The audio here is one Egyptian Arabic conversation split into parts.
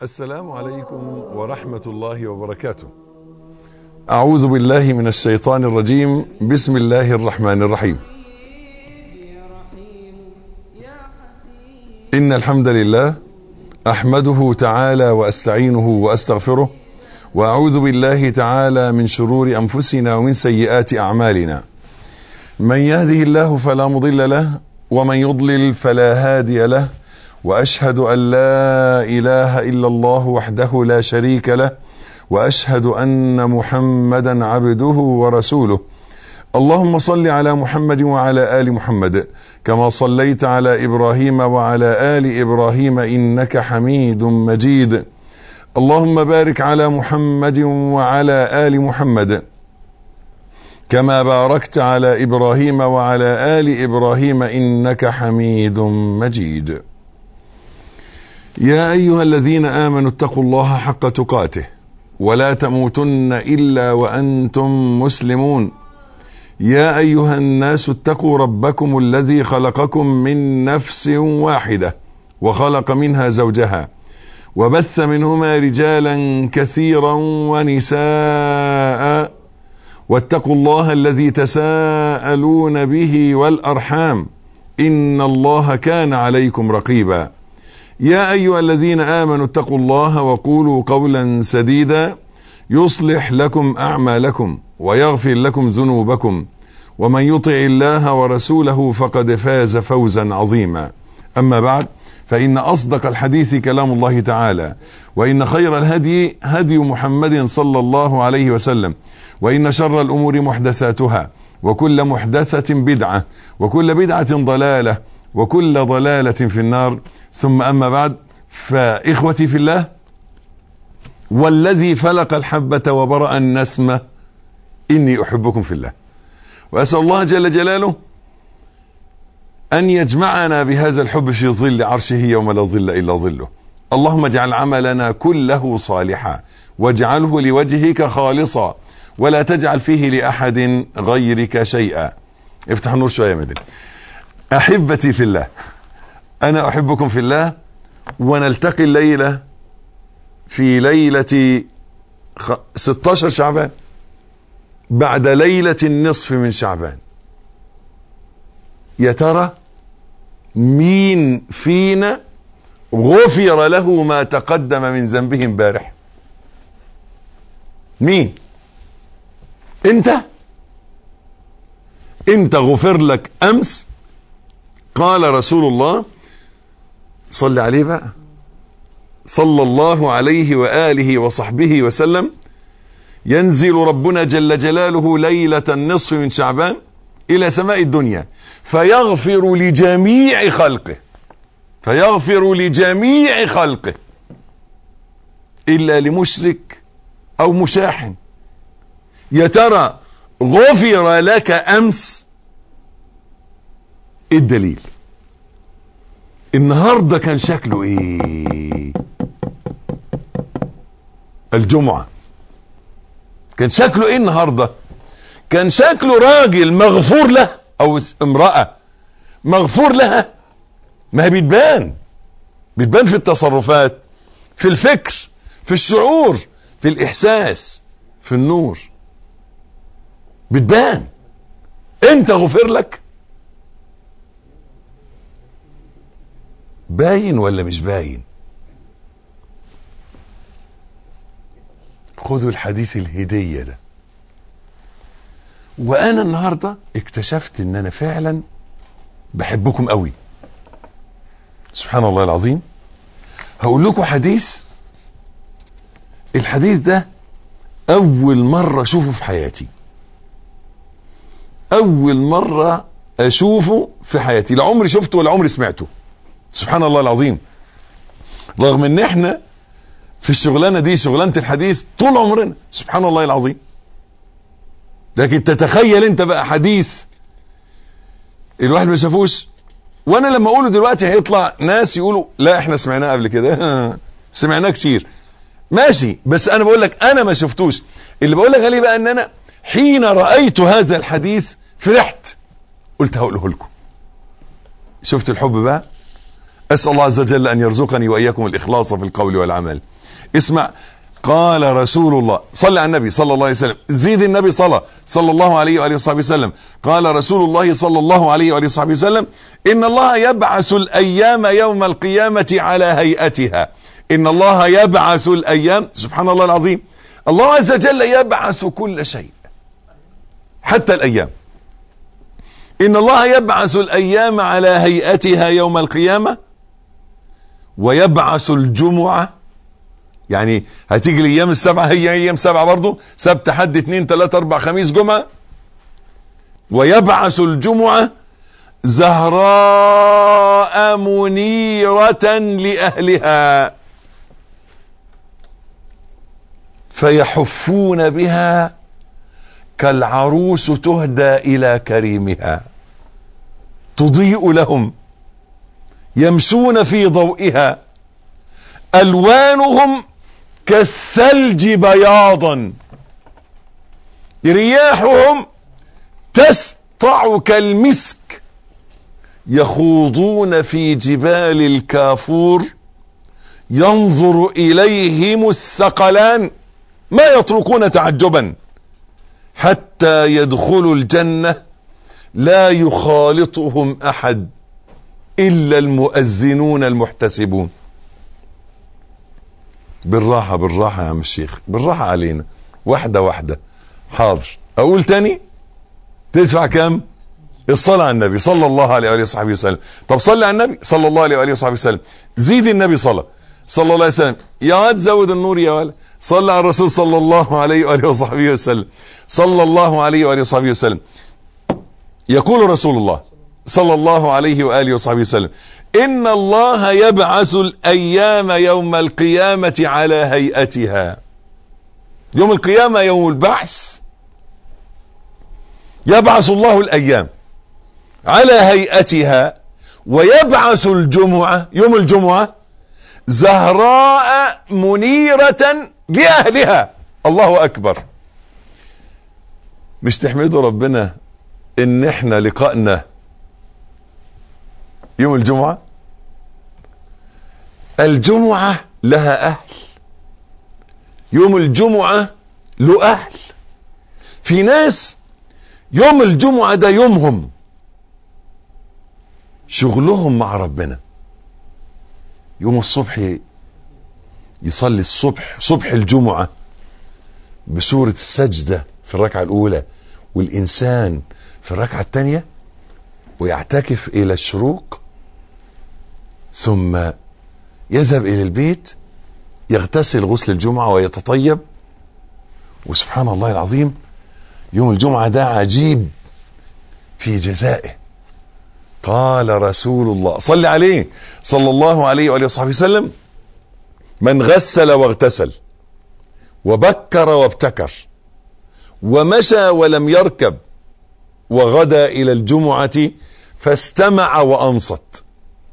السلام عليكم ورحمة الله وبركاته أعوذ بالله من الشيطان الرجيم بسم الله الرحمن الرحيم إن الحمد لله أحمده تعالى وأستعينه وأستغفره وأعوذ بالله تعالى من شرور أنفسنا ومن سيئات أعمالنا من يهده الله فلا مضل له ومن يضلل فلا هادي له واشهد ان لا اله الا الله وحده لا شريك له واشهد ان محمدا عبده ورسوله اللهم صل على محمد وعلى ال محمد كما صليت على ابراهيم وعلى ال ابراهيم انك حميد مجيد اللهم بارك على محمد وعلى ال محمد كما باركت على ابراهيم وعلى ال ابراهيم انك حميد مجيد يا ايها الذين امنوا اتقوا الله حق تقاته ولا تموتن الا وانتم مسلمون يا ايها الناس اتقوا ربكم الذي خلقكم من نفس واحده وخلق منها زوجها وبث منهما رجالا كثيرا ونساء واتقوا الله الذي تساءلون به والارحام ان الله كان عليكم رقيبا يا ايها الذين امنوا اتقوا الله وقولوا قولا سديدا يصلح لكم اعمالكم ويغفر لكم ذنوبكم ومن يطع الله ورسوله فقد فاز فوزا عظيما اما بعد فان اصدق الحديث كلام الله تعالى وان خير الهدي هدي محمد صلى الله عليه وسلم وان شر الامور محدثاتها وكل محدثه بدعه وكل بدعه ضلاله وكل ضلاله في النار ثم أما بعد فإخوتي في الله والذي فلق الحبة وبرأ النسمة إني أحبكم في الله وأسأل الله جل جلاله أن يجمعنا بهذا الحب في ظل عرشه يوم لا ظل إلا ظله اللهم اجعل عملنا كله صالحا واجعله لوجهك خالصا ولا تجعل فيه لأحد غيرك شيئا افتح النور شوية مدن أحبتي في الله أنا أحبكم في الله ونلتقي الليلة في ليلة 16 شعبان بعد ليلة النصف من شعبان يا ترى مين فينا غفر له ما تقدم من ذنبه امبارح مين انت انت غفر لك امس قال رسول الله صل عليه بقى صلى الله عليه وآله وصحبه وسلم ينزل ربنا جل جلاله ليلة النصف من شعبان إلى سماء الدنيا فيغفر لجميع خلقه فيغفر لجميع خلقه إلا لمشرك أو مشاحن يا ترى غفر لك أمس ايه الدليل النهارده كان شكله ايه الجمعه كان شكله ايه النهارده كان شكله راجل مغفور له او امراه مغفور لها ما هي بتبان بتبان في التصرفات في الفكر في الشعور في الاحساس في النور بتبان انت غفر لك باين ولا مش باين خذوا الحديث الهدية ده وانا النهاردة اكتشفت ان انا فعلا بحبكم قوي سبحان الله العظيم هقول لكم حديث الحديث ده اول مرة اشوفه في حياتي اول مرة اشوفه في حياتي لا عمري شفته ولا عمري سمعته سبحان الله العظيم رغم ان احنا في الشغلانه دي شغلانه الحديث طول عمرنا سبحان الله العظيم لكن تتخيل انت بقى حديث الواحد ما شافوش وانا لما اقوله دلوقتي هيطلع ناس يقولوا لا احنا سمعناه قبل كده سمعناه كتير ماشي بس انا بقول لك انا ما شفتوش اللي بقول لك عليه بقى ان انا حين رايت هذا الحديث فرحت قلت هقوله لكم شفت الحب بقى أسأل الله عز وجل أن يرزقني وإياكم الإخلاص في القول والعمل اسمع قال رسول الله صلى على النبي صلى الله عليه وسلم زيد النبي صلى صلى الله عليه وآله وصحبه وسلم قال رسول الله صلى الله عليه وآله وصحبه وسلم إن الله يبعث الأيام يوم القيامة على هيئتها إن الله يبعث الأيام سبحان الله العظيم الله عز وجل يبعث كل شيء حتى الأيام إن الله يبعث الأيام على هيئتها يوم القيامة ويبعث الجمعة يعني هتيجي الايام السبعه هي ايام سبعه برضه سبت حد اثنين ثلاثه اربع خميس جمعه ويبعث الجمعه زهراء منيره لاهلها فيحفون بها كالعروس تهدى الى كريمها تضيء لهم يمشون في ضوئها الوانهم كالثلج بياضا رياحهم تسطع كالمسك يخوضون في جبال الكافور ينظر اليهم الثقلان ما يتركون تعجبا حتى يدخلوا الجنه لا يخالطهم احد الا المؤذنون المحتسبون بالراحة بالراحة يا عم الشيخ بالراحة علينا واحدة واحدة حاضر اقول تاني تدفع كام الصلاة على النبي صلى الله عليه وآله وصحبه وسلم طب صلي على النبي صلى الله عليه وآله وصحبه وسلم زيد النبي صلاة صلى الله عليه وسلم يا واد زود النور يا ولد صلى على الرسول صلى الله عليه وآله وصحبه وسلم صلى الله عليه وآله وصحبه وسلم يقول رسول الله صلى الله عليه وآله وصحبه وسلم إن الله يبعث الأيام يوم القيامة على هيئتها يوم القيامة يوم البعث يبعث الله الأيام على هيئتها ويبعث الجمعة يوم الجمعة زهراء منيرة لأهلها الله أكبر مش تحمدوا ربنا ان احنا لقائنا يوم الجمعة الجمعة لها أهل يوم الجمعة له أهل في ناس يوم الجمعة ده يومهم شغلهم مع ربنا يوم الصبح يصلي الصبح صبح الجمعة بسورة السجدة في الركعة الأولى والإنسان في الركعة الثانية ويعتكف إلى الشروق ثم يذهب إلى البيت يغتسل غسل الجمعة ويتطيب وسبحان الله العظيم يوم الجمعة ده عجيب في جزائه قال رسول الله صلى عليه صلى الله عليه وآله وصحبه وسلم من غسل واغتسل وبكر وابتكر ومشى ولم يركب وغدا إلى الجمعة فاستمع وأنصت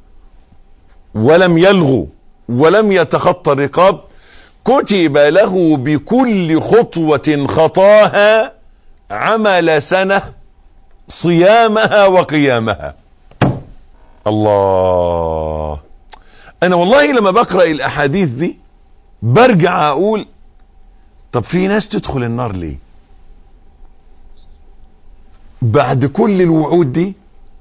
ولم يلغو ولم يتخطى الرقاب كتب له بكل خطوة خطاها عمل سنة صيامها وقيامها الله انا والله لما بقرأ الاحاديث دي برجع اقول طب في ناس تدخل النار ليه بعد كل الوعود دي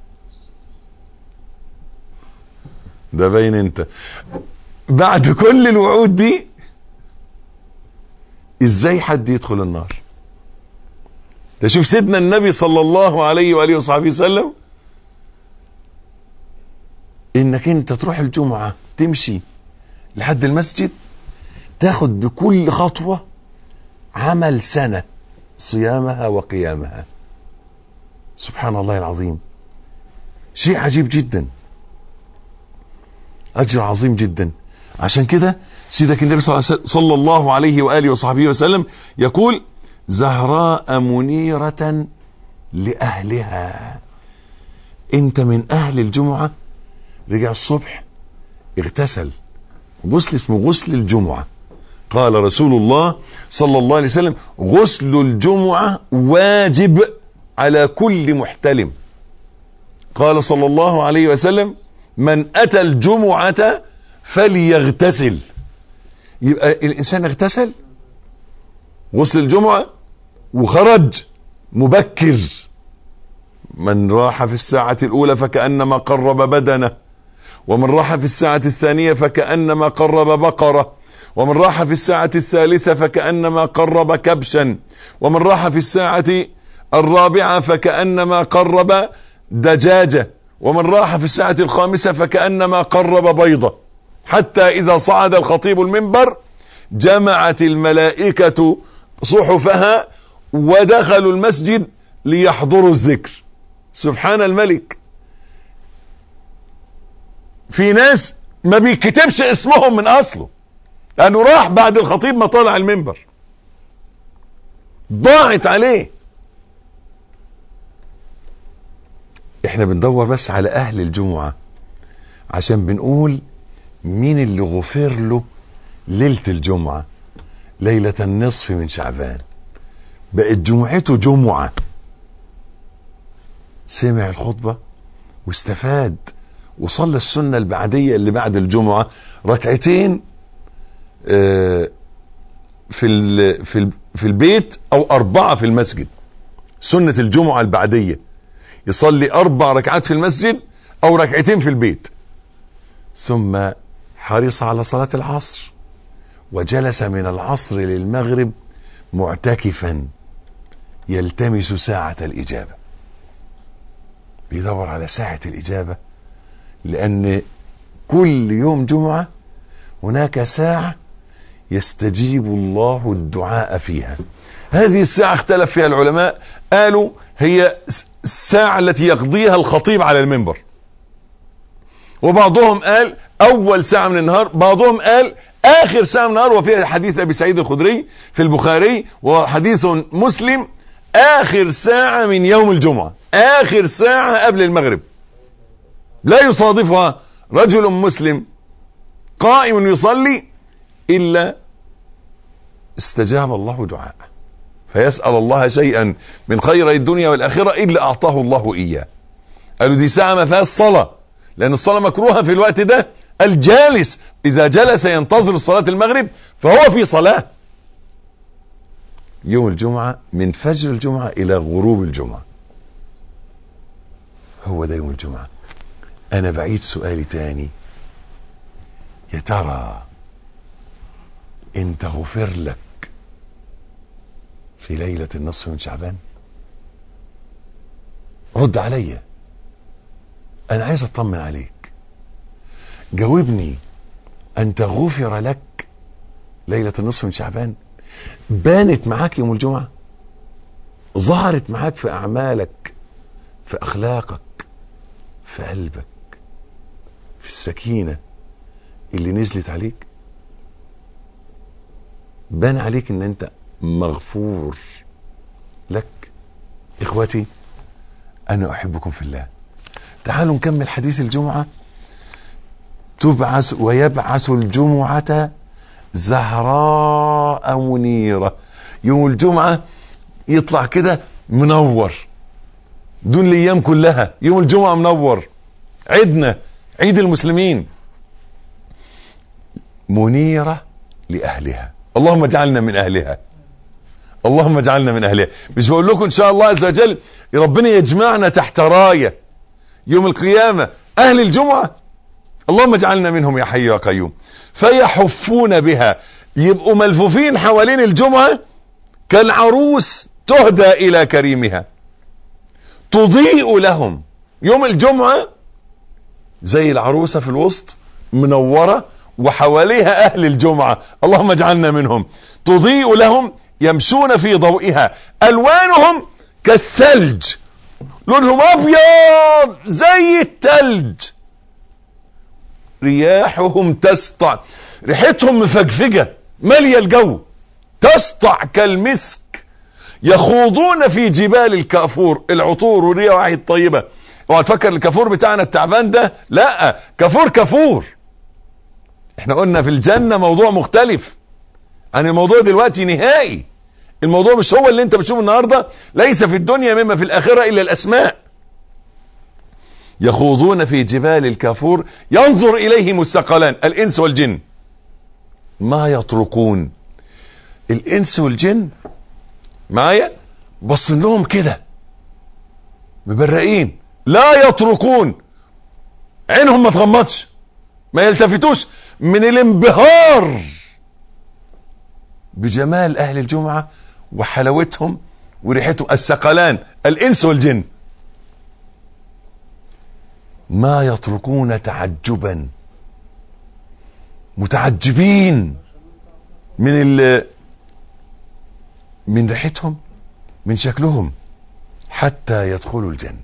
ده باين انت بعد كل الوعود دي ازاي حد يدخل النار ده شوف سيدنا النبي صلى الله عليه وآله وصحبه وسلم انك انت تروح الجمعة تمشي لحد المسجد تاخد بكل خطوة عمل سنة صيامها وقيامها سبحان الله العظيم شيء عجيب جدا اجر عظيم جدا عشان كده سيدك النبي صلى الله عليه واله وصحبه وسلم يقول زهراء منيرة لأهلها انت من اهل الجمعة رجع الصبح اغتسل غسل اسمه غسل الجمعة قال رسول الله صلى الله عليه وسلم غسل الجمعة واجب على كل محتلم قال صلى الله عليه وسلم من اتى الجمعة فليغتسل يبقى الانسان اغتسل وصل الجمعة وخرج مبكر من راح في الساعة الاولى فكأنما قرب بدنه ومن راح في الساعة الثانية فكأنما قرب بقرة ومن راح في الساعة الثالثة فكأنما قرب كبشا ومن راح في الساعة الرابعة فكأنما قرب دجاجة ومن راح في الساعة الخامسة فكأنما قرب بيضة حتى إذا صعد الخطيب المنبر جمعت الملائكة صحفها ودخلوا المسجد ليحضروا الذكر سبحان الملك في ناس ما بيكتبش اسمهم من اصله لانه راح بعد الخطيب ما طلع المنبر ضاعت عليه احنا بندور بس على اهل الجمعة عشان بنقول مين اللي غفر له ليلة الجمعة ليلة النصف من شعبان بقت جمعته جمعة سمع الخطبة واستفاد وصلى السنة البعدية اللي بعد الجمعة ركعتين آه، في ال- في ال- في البيت او اربعة في المسجد سنة الجمعة البعدية يصلي اربع ركعات في المسجد او ركعتين في البيت ثم حرص على صلاة العصر وجلس من العصر للمغرب معتكفا يلتمس ساعة الإجابة بيدور على ساعة الإجابة لأن كل يوم جمعة هناك ساعة يستجيب الله الدعاء فيها هذه الساعة اختلف فيها العلماء قالوا هي الساعة التي يقضيها الخطيب على المنبر وبعضهم قال أول ساعة من النهار بعضهم قال آخر ساعة من النهار وفيها حديث أبي سعيد الخدري في البخاري وحديث مسلم آخر ساعة من يوم الجمعة آخر ساعة قبل المغرب لا يصادفها رجل مسلم قائم يصلي إلا استجاب الله دعاءه فيسأل الله شيئا من خير الدنيا والآخرة إلا أعطاه الله إياه قالوا دي ساعة ما فيهاش صلاة لأن الصلاة مكروهة في الوقت ده الجالس إذا جلس ينتظر صلاة المغرب فهو في صلاة يوم الجمعة من فجر الجمعة إلى غروب الجمعة هو ده يوم الجمعة أنا بعيد سؤالي تاني يا ترى انت غفر لك في ليلة النصف من شعبان رد عليا انا عايز اطمن عليك جاوبني انت غفر لك ليلة النصف من شعبان بانت معاك يوم الجمعة ظهرت معاك في اعمالك في اخلاقك في قلبك في السكينة اللي نزلت عليك بان عليك ان انت مغفور لك اخواتي انا احبكم في الله تعالوا نكمل حديث الجمعة تبعث ويبعث الجمعة زهراء منيرة يوم الجمعة يطلع كده منور دون الايام كلها يوم الجمعة منور عيدنا عيد المسلمين منيرة لأهلها اللهم اجعلنا من أهلها اللهم اجعلنا من أهلها مش بقول لكم إن شاء الله عز وجل ربنا يجمعنا تحت راية يوم القيامة أهل الجمعة اللهم اجعلنا منهم يا حي يا قيوم فيحفون بها يبقوا ملفوفين حوالين الجمعة كالعروس تهدى إلى كريمها تضيء لهم يوم الجمعة زي العروسة في الوسط منورة وحواليها أهل الجمعة اللهم اجعلنا منهم تضيء لهم يمشون في ضوئها ألوانهم كالثلج لونهم أبيض زي التلج رياحهم تسطع ريحتهم مفجفجة مالية الجو تسطع كالمسك يخوضون في جبال الكافور العطور والرياح الطيبة اوعى تفكر الكافور بتاعنا التعبان ده لا كافور كافور احنا قلنا في الجنة موضوع مختلف عن الموضوع دلوقتي نهائي الموضوع مش هو اللي انت بتشوفه النهاردة ليس في الدنيا مما في الاخرة الا الاسماء يخوضون في جبال الكافور ينظر إليهم الثقلان الإنس والجن ما يطرقون الإنس والجن معايا بص لهم كده مبرقين لا يطرقون عينهم ما تغمضش ما يلتفتوش من الانبهار بجمال اهل الجمعة وحلاوتهم وريحتهم الثقلان الانس والجن ما يتركون تعجبا متعجبين من ال من ريحتهم من شكلهم حتى يدخلوا الجنة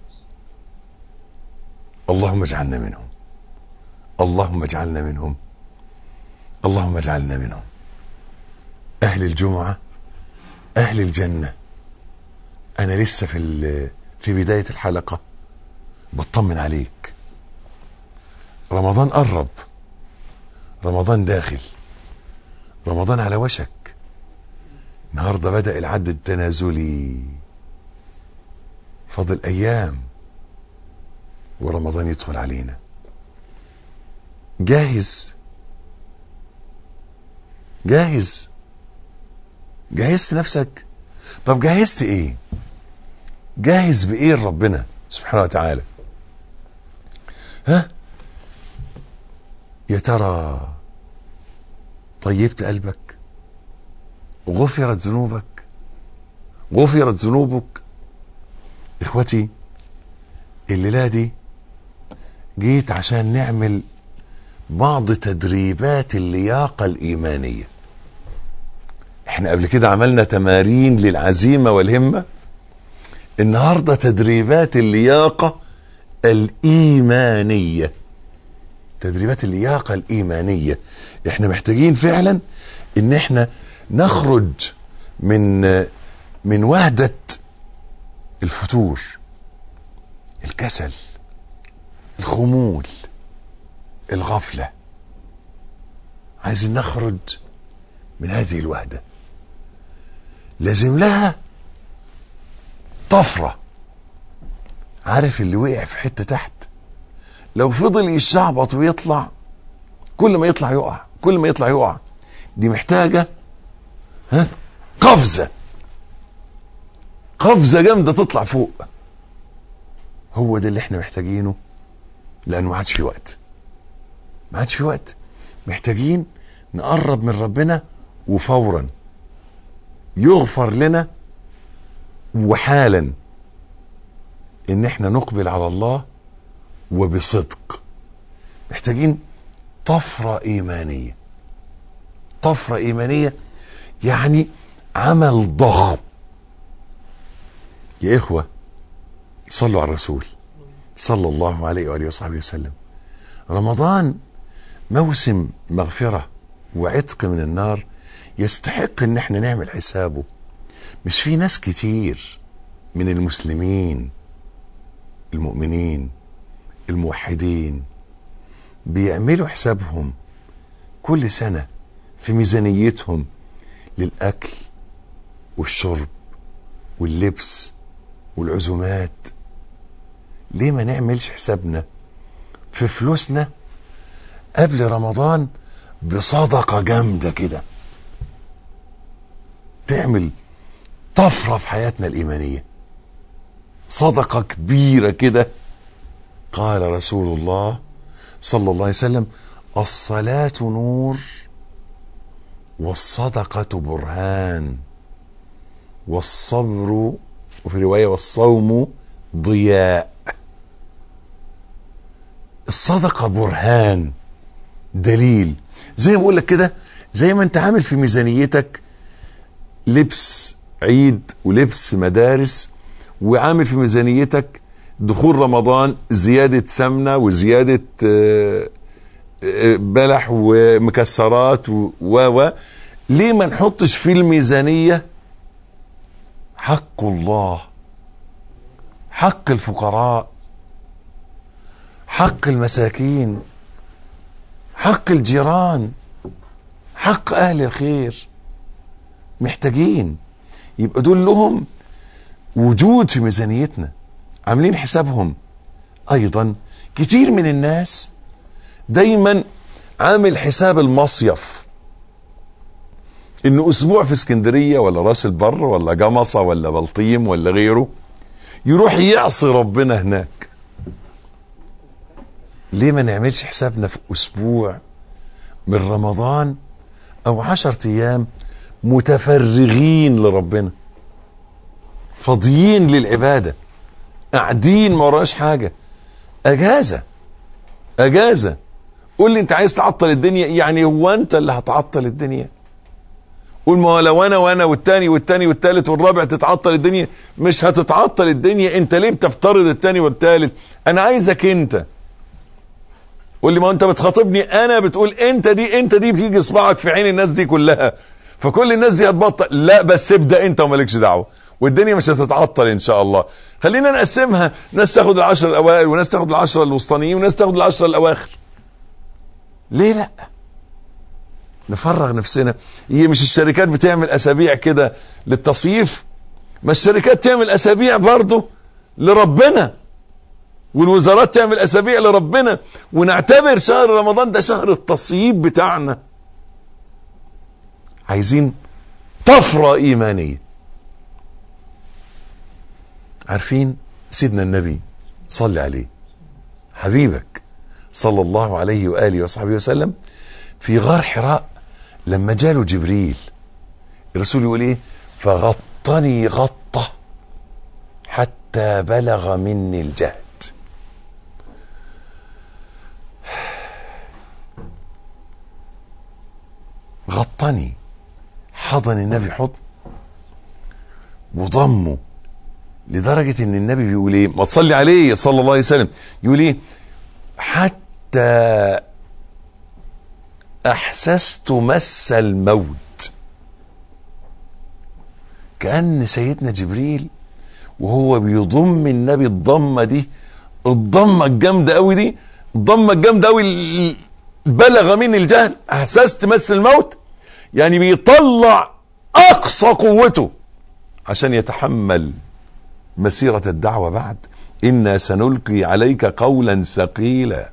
اللهم اجعلنا منهم اللهم اجعلنا منهم اللهم اجعلنا منهم اهل الجمعة اهل الجنة انا لسه في في بداية الحلقة بطمن عليك رمضان قرب رمضان داخل رمضان على وشك النهاردة بدأ العد التنازلي فاضل ايام ورمضان يدخل علينا جاهز جاهز جهزت نفسك طب جهزت ايه جاهز بايه لربنا سبحانه وتعالى ها يا ترى طيبت قلبك غفرت ذنوبك غفرت ذنوبك اخوتي الليله دي جيت عشان نعمل بعض تدريبات اللياقه الايمانيه احنا قبل كده عملنا تمارين للعزيمه والهمه النهارده تدريبات اللياقه الايمانيه تدريبات اللياقه الايمانيه احنا محتاجين فعلا ان احنا نخرج من من وهده الفتور الكسل الخمول الغفله عايزين نخرج من هذه الوهده لازم لها طفره عارف اللي وقع في حته تحت لو فضل يشعبط ويطلع كل ما يطلع يقع كل ما يطلع يقع دي محتاجه ها قفزه قفزه جامده تطلع فوق هو ده اللي احنا محتاجينه لانه ما عادش في وقت ما عادش في وقت محتاجين نقرب من ربنا وفورا يغفر لنا وحالا ان احنا نقبل على الله وبصدق محتاجين طفرة ايمانية طفرة ايمانية يعني عمل ضخم يا اخوة صلوا على الرسول صلى الله عليه وآله وصحبه وسلم رمضان موسم مغفرة وعتق من النار يستحق ان احنا نعمل حسابه مش في ناس كتير من المسلمين المؤمنين الموحدين بيعملوا حسابهم كل سنة في ميزانيتهم للأكل والشرب واللبس والعزومات ليه ما نعملش حسابنا في فلوسنا قبل رمضان بصدقة جامدة كده تعمل طفرة في حياتنا الإيمانية صدقة كبيرة كده قال رسول الله صلى الله عليه وسلم الصلاة نور والصدقة برهان والصبر وفي رواية والصوم ضياء الصدقة برهان دليل زي ما بقول لك كده زي ما انت عامل في ميزانيتك لبس عيد ولبس مدارس وعامل في ميزانيتك دخول رمضان زيادة سمنة وزيادة بلح ومكسرات و و ليه ما نحطش في الميزانية حق الله حق الفقراء حق المساكين حق الجيران حق اهل الخير محتاجين يبقى دول لهم وجود في ميزانيتنا عاملين حسابهم ايضا كتير من الناس دايما عامل حساب المصيف انه اسبوع في اسكندرية ولا راس البر ولا جمصة ولا بلطيم ولا غيره يروح يعصي ربنا هناك ليه ما نعملش حسابنا في اسبوع من رمضان او عشرة ايام متفرغين لربنا فاضيين للعبادة قاعدين ما وراش حاجة اجازة اجازة قول لي انت عايز تعطل الدنيا يعني هو انت اللي هتعطل الدنيا قول ما لو انا وانا والتاني والتاني والتالت والرابع تتعطل الدنيا مش هتتعطل الدنيا انت ليه بتفترض التاني والتالت انا عايزك انت قول لي ما انت بتخاطبني انا بتقول انت دي انت دي بتيجي صباعك في عين الناس دي كلها فكل الناس دي هتبطل لا بس ابدا انت ومالكش دعوه والدنيا مش هتتعطل ان شاء الله خلينا نقسمها ناس تاخد العشر الاوائل وناس تاخد العشرة الوسطانيين وناس تاخد العشرة الاواخر ليه لا نفرغ نفسنا هي مش الشركات بتعمل اسابيع كده للتصيف ما الشركات تعمل اسابيع برضه لربنا والوزارات تعمل اسابيع لربنا ونعتبر شهر رمضان ده شهر التصيب بتاعنا عايزين طفرة ايمانية عارفين سيدنا النبي صلي عليه حبيبك صلى الله عليه وآله وصحبه وسلم في غار حراء لما جاله جبريل الرسول يقول ايه فغطني غطة حتى بلغ مني الجهد غطني حضن النبي حضن وضمه لدرجة ان النبي بيقول ايه ما تصلي عليه صلى الله عليه وسلم يقول ايه حتى احسست مس الموت كأن سيدنا جبريل وهو بيضم النبي الضمة دي الضمة الجامدة قوي دي الضمة الجامدة قوي بلغ مني الجهل احسست مس الموت يعني بيطلع اقصى قوته عشان يتحمل مسيرة الدعوة بعد إنا سنلقي عليك قولا ثقيلا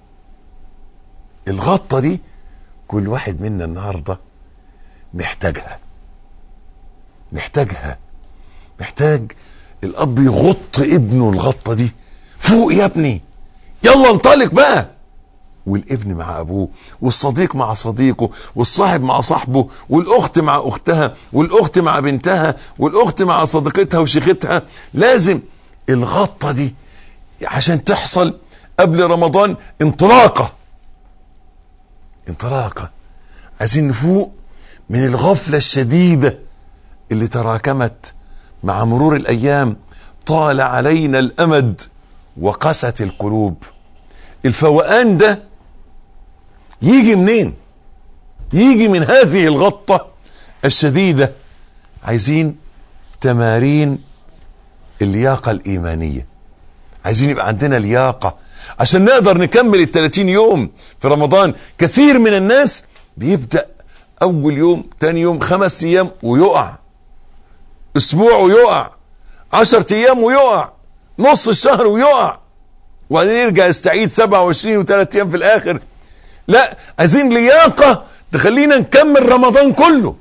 الغطة دي كل واحد منا النهاردة محتاجها محتاجها محتاج الأب يغط ابنه الغطة دي فوق يا ابني يلا انطلق بقى والابن مع ابوه والصديق مع صديقه والصاحب مع صاحبه والاخت مع اختها والاخت مع بنتها والاخت مع صديقتها وشيختها لازم الغطه دي عشان تحصل قبل رمضان انطلاقه انطلاقه عايزين نفوق من الغفله الشديده اللي تراكمت مع مرور الايام طال علينا الامد وقست القلوب الفوقان ده يجي منين يجي من هذه الغطة الشديدة عايزين تمارين اللياقة الإيمانية عايزين يبقى عندنا لياقة عشان نقدر نكمل ال 30 يوم في رمضان كثير من الناس بيبدأ أول يوم تاني يوم خمس أيام ويقع أسبوع ويقع عشرة أيام ويقع نص الشهر ويقع وبعدين يرجع يستعيد 27 وثلاث أيام في الآخر لا عايزين لياقة تخلينا نكمل رمضان كله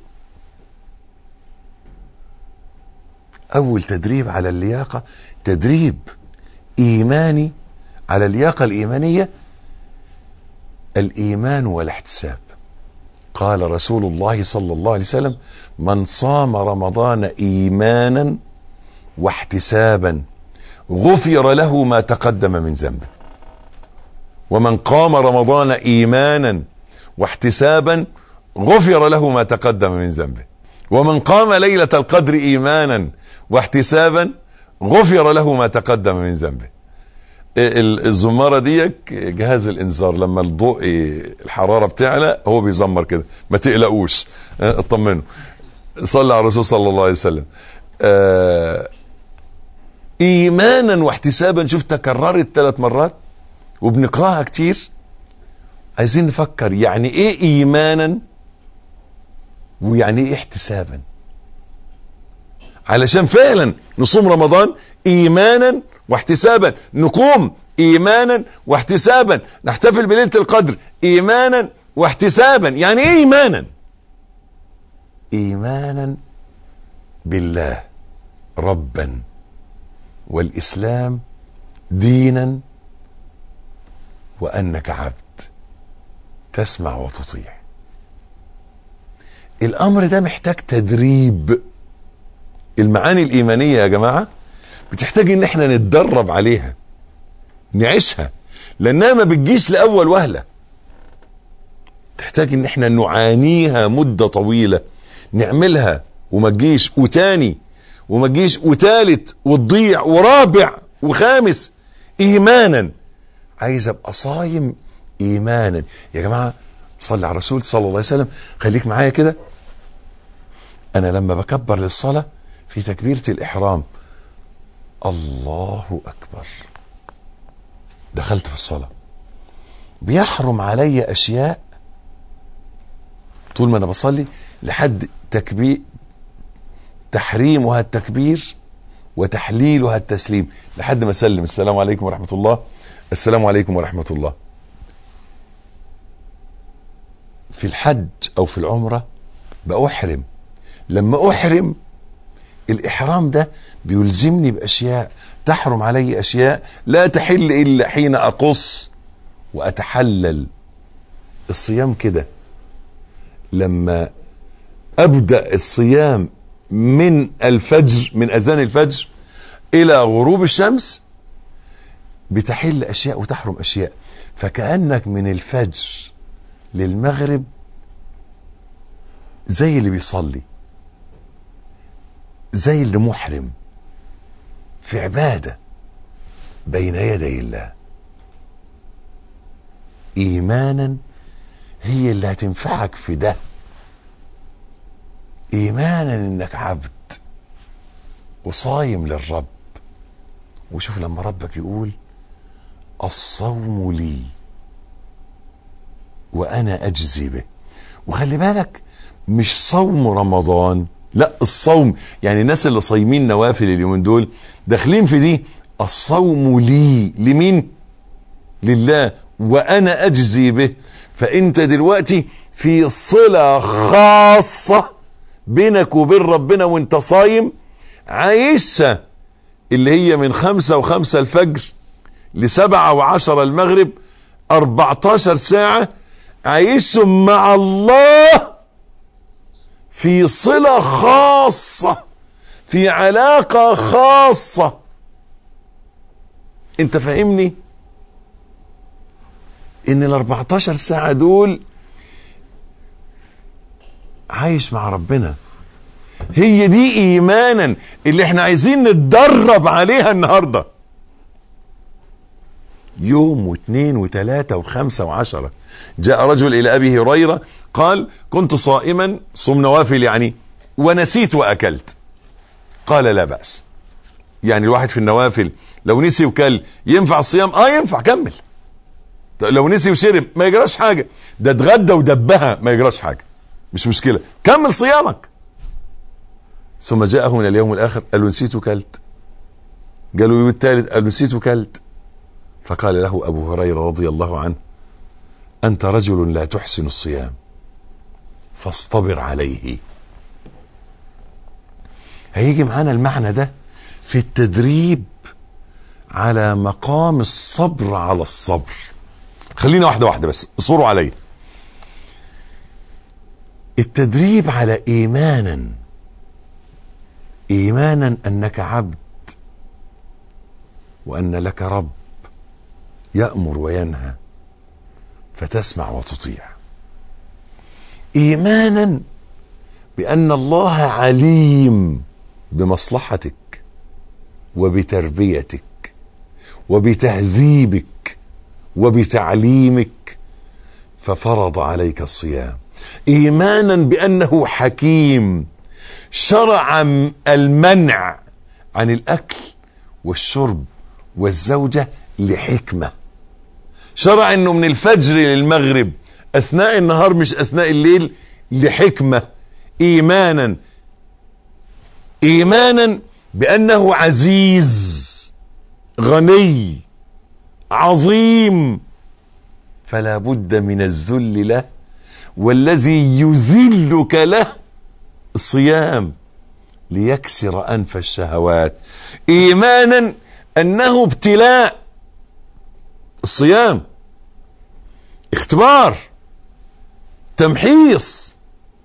اول تدريب على اللياقة تدريب ايماني على اللياقة الايمانية الايمان والاحتساب قال رسول الله صلى الله عليه وسلم من صام رمضان ايمانا واحتسابا غفر له ما تقدم من ذنبه ومن قام رمضان ايمانا واحتسابا غفر له ما تقدم من ذنبه ومن قام ليلة القدر ايمانا واحتسابا غفر له ما تقدم من ذنبه الزمارة ديك جهاز الانذار لما الضوء الحرارة بتعلى هو بيزمر كده ما تقلقوش اطمنوا صلى على الرسول صلى الله عليه وسلم ايمانا واحتسابا شوف تكررت ثلاث مرات وبنقراها كتير عايزين نفكر يعني ايه ايمانا ويعني ايه احتسابا علشان فعلا نصوم رمضان ايمانا واحتسابا نقوم ايمانا واحتسابا نحتفل بليله القدر ايمانا واحتسابا يعني ايه ايمانا ايمانا بالله ربا والاسلام دينا وانك عبد تسمع وتطيع الامر ده محتاج تدريب المعاني الايمانيه يا جماعه بتحتاج ان احنا نتدرب عليها نعيشها لانها ما بتجيش لاول وهله تحتاج ان احنا نعانيها مده طويله نعملها وما تجيش وتاني وما تجيش وتالت وتضيع ورابع وخامس ايمانا عايز ابقى صايم ايمانا يا جماعه صلي على الرسول صلى الله عليه وسلم خليك معايا كده انا لما بكبر للصلاه في تكبيره الاحرام الله اكبر دخلت في الصلاه بيحرم علي اشياء طول ما انا بصلي لحد تكبير تحريمها التكبير وتحليلها التسليم لحد ما اسلم السلام عليكم ورحمه الله السلام عليكم ورحمه الله في الحج او في العمره باحرم لما احرم الاحرام ده بيلزمني باشياء تحرم علي اشياء لا تحل الا حين اقص واتحلل الصيام كده لما ابدا الصيام من الفجر من اذان الفجر الى غروب الشمس بتحل اشياء وتحرم اشياء فكانك من الفجر للمغرب زي اللي بيصلي زي اللي محرم في عباده بين يدي الله ايمانا هي اللي هتنفعك في ده ايمانا انك عبد وصايم للرب وشوف لما ربك يقول الصوم لي وانا اجزي به وخلي بالك مش صوم رمضان لا الصوم يعني الناس اللي صايمين نوافل اليومين دول داخلين في دي الصوم لي لمين لله وانا اجزي به فانت دلوقتي في صله خاصه بينك وبين ربنا وانت صايم عايشها اللي هي من خمسة وخمسة الفجر لسبعة وعشرة المغرب 14 ساعة عايشهم مع الله في صلة خاصة في علاقة خاصة انت فاهمني ان ال 14 ساعة دول عايش مع ربنا هي دي ايمانا اللي احنا عايزين نتدرب عليها النهارده يوم واثنين وثلاثة وخمسة وعشرة جاء رجل إلى أبي هريرة قال كنت صائما صم نوافل يعني ونسيت وأكلت قال لا بأس يعني الواحد في النوافل لو نسي وكل ينفع الصيام اه ينفع كمل لو نسي وشرب ما يجراش حاجة ده اتغدى ودبها ما يجراش حاجة مش مشكلة كمل صيامك ثم جاءه من اليوم الآخر قال له نسيت وكلت قالوا اليوم الثالث قال له نسيت وكلت فقال له أبو هريرة رضي الله عنه أنت رجل لا تحسن الصيام فاصطبر عليه هيجي معانا المعنى ده في التدريب على مقام الصبر على الصبر خلينا واحدة واحدة بس اصبروا علي التدريب على ايمانا ايمانا انك عبد وان لك رب يامر وينهى فتسمع وتطيع ايمانا بان الله عليم بمصلحتك وبتربيتك وبتهذيبك وبتعليمك ففرض عليك الصيام ايمانا بانه حكيم شرع المنع عن الاكل والشرب والزوجه لحكمه شرع انه من الفجر للمغرب اثناء النهار مش اثناء الليل لحكمه ايمانا ايمانا بانه عزيز غني عظيم فلا بد من الذل له والذي يذلك له الصيام ليكسر انف الشهوات ايمانا انه ابتلاء الصيام اختبار تمحيص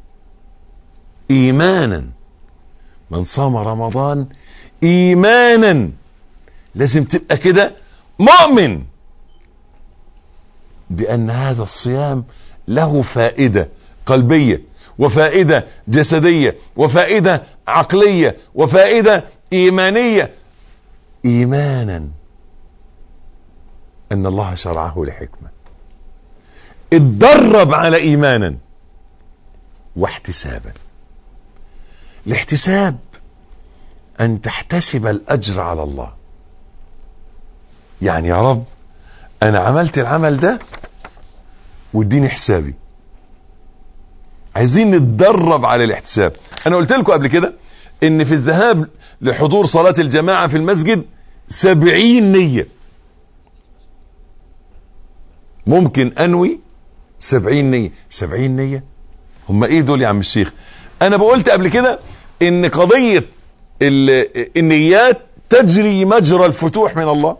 ايمانا من صام رمضان ايمانا لازم تبقى كده مؤمن بان هذا الصيام له فائده قلبيه وفائده جسديه وفائده عقليه وفائده ايمانيه ايمانا ان الله شرعه لحكمه اتدرب على ايمانا واحتسابا الاحتساب ان تحتسب الاجر على الله يعني يا رب انا عملت العمل ده واديني حسابي عايزين نتدرب على الاحتساب انا قلت لكم قبل كده ان في الذهاب لحضور صلاة الجماعة في المسجد سبعين نية ممكن انوي سبعين نية سبعين نية هم ايه دول يا عم الشيخ انا بقولت قبل كده ان قضية النيات تجري مجرى الفتوح من الله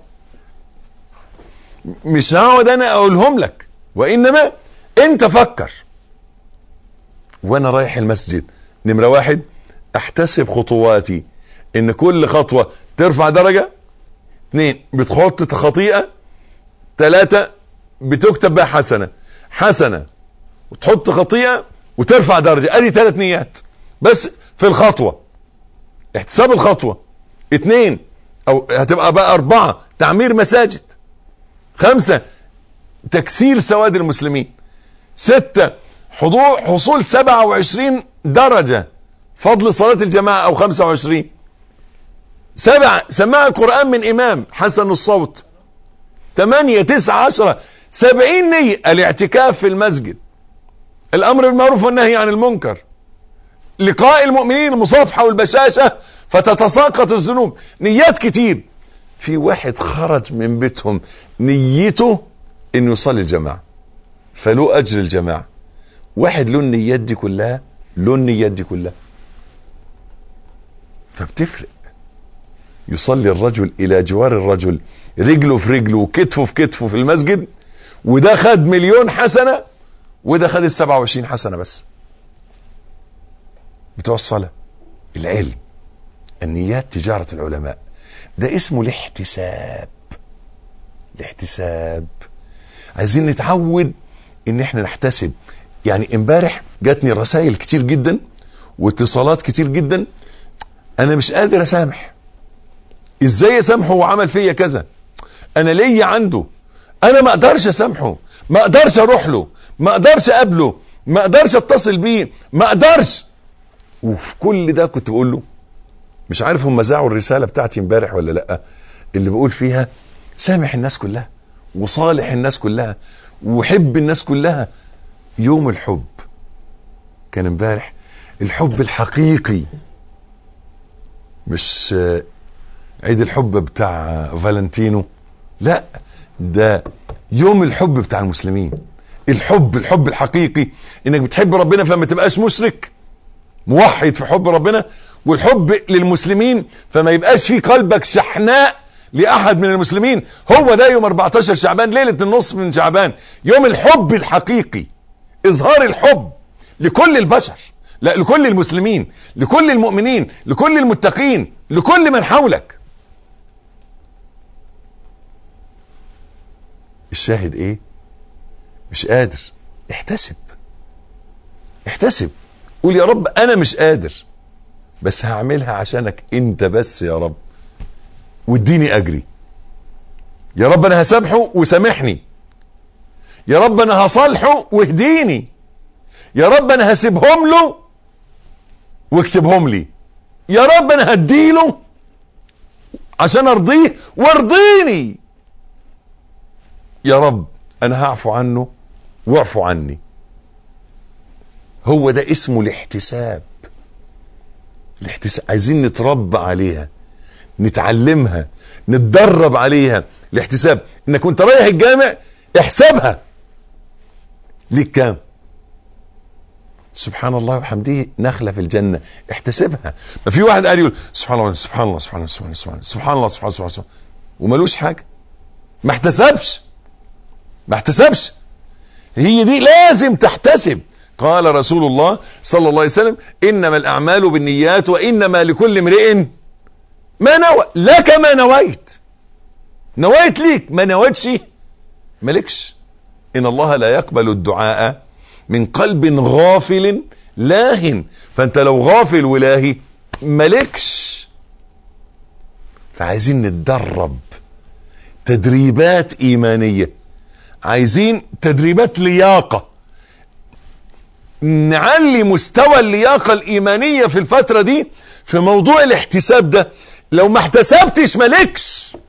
مش هقعد انا اقولهم لك وانما انت فكر وانا رايح المسجد نمرة واحد احتسب خطواتي ان كل خطوة ترفع درجة اثنين بتخط خطيئة ثلاثة بتكتب بها حسنة حسنة وتحط خطيئة وترفع درجة ادي ثلاث نيات بس في الخطوة احتساب الخطوة اثنين او هتبقى بقى اربعة تعمير مساجد خمسة تكسير سواد المسلمين ستة حضور حصول 27 درجة فضل صلاة الجماعة او 25 سبعة سماع القرآن من امام حسن الصوت ثمانية تسعة عشرة سبعين نية الاعتكاف في المسجد الامر بالمعروف والنهي عن المنكر لقاء المؤمنين المصافحة والبشاشة فتتساقط الذنوب نيات كتير في واحد خرج من بيتهم نيته انه يصلي الجماعة فله اجر الجماعة واحد له النيات دي كلها له النيات دي كلها فبتفرق يصلي الرجل الى جوار الرجل رجله في رجله وكتفه في كتفه في المسجد وده خد مليون حسنة وده خد السبعة وعشرين حسنة بس بتوع الصلاة العلم النيات تجارة العلماء ده اسمه الاحتساب الاحتساب عايزين نتعود ان احنا نحتسب يعني امبارح جاتني رسائل كتير جدا واتصالات كتير جدا انا مش قادر اسامح ازاي اسامحه وعمل فيا كذا انا ليا عنده انا ما اقدرش اسامحه ما اقدرش اروح له ما اقدرش اقابله ما اقدرش اتصل بيه ما اقدرش وفي كل ده كنت بقول له مش عارف هم ذاعوا الرساله بتاعتي امبارح ولا لا اللي بقول فيها سامح الناس كلها وصالح الناس كلها وحب الناس كلها يوم الحب كان امبارح الحب الحقيقي مش عيد الحب بتاع فالنتينو لا ده يوم الحب بتاع المسلمين الحب الحب الحقيقي انك بتحب ربنا فما تبقاش مشرك موحد في حب ربنا والحب للمسلمين فما يبقاش في قلبك شحناء لاحد من المسلمين هو ده يوم 14 شعبان ليلة النصف من شعبان يوم الحب الحقيقي اظهار الحب لكل البشر لا لكل المسلمين لكل المؤمنين لكل المتقين لكل من حولك الشاهد ايه مش قادر احتسب احتسب قول يا رب انا مش قادر بس هعملها عشانك انت بس يا رب واديني اجري يا رب انا هسامحه وسامحني يا رب انا هصالحه واهديني يا رب انا هسيبهم له واكتبهم لي يا رب انا هديله عشان ارضيه وارضيني يا رب انا هعفو عنه واعفو عني هو ده اسمه الاحتساب الاحتساب عايزين نتربى عليها نتعلمها نتدرب عليها الاحتساب انك وانت رايح الجامع احسبها ليك كام سبحان الله وبحمده نخلة في الجنة احتسبها ما في واحد قاعد يقول سبحان الله سبحان الله سبحان الله سبحان الله سبحان الله سبحان الله سبحان الله, سبحان الله وملوش حاجة ما احتسبش ما احتسبش هي دي لازم تحتسب قال رسول الله صلى الله عليه وسلم انما الاعمال بالنيات وانما لكل امرئ ما نوى لك ما نويت نويت ليك ما نويتش مالكش ان الله لا يقبل الدعاء من قلب غافل لاهن فانت لو غافل ولاهي مالكش فعايزين نتدرب تدريبات ايمانيه عايزين تدريبات لياقه نعلي مستوى اللياقه الايمانيه في الفتره دي في موضوع الاحتساب ده لو ما احتسبتش مالكش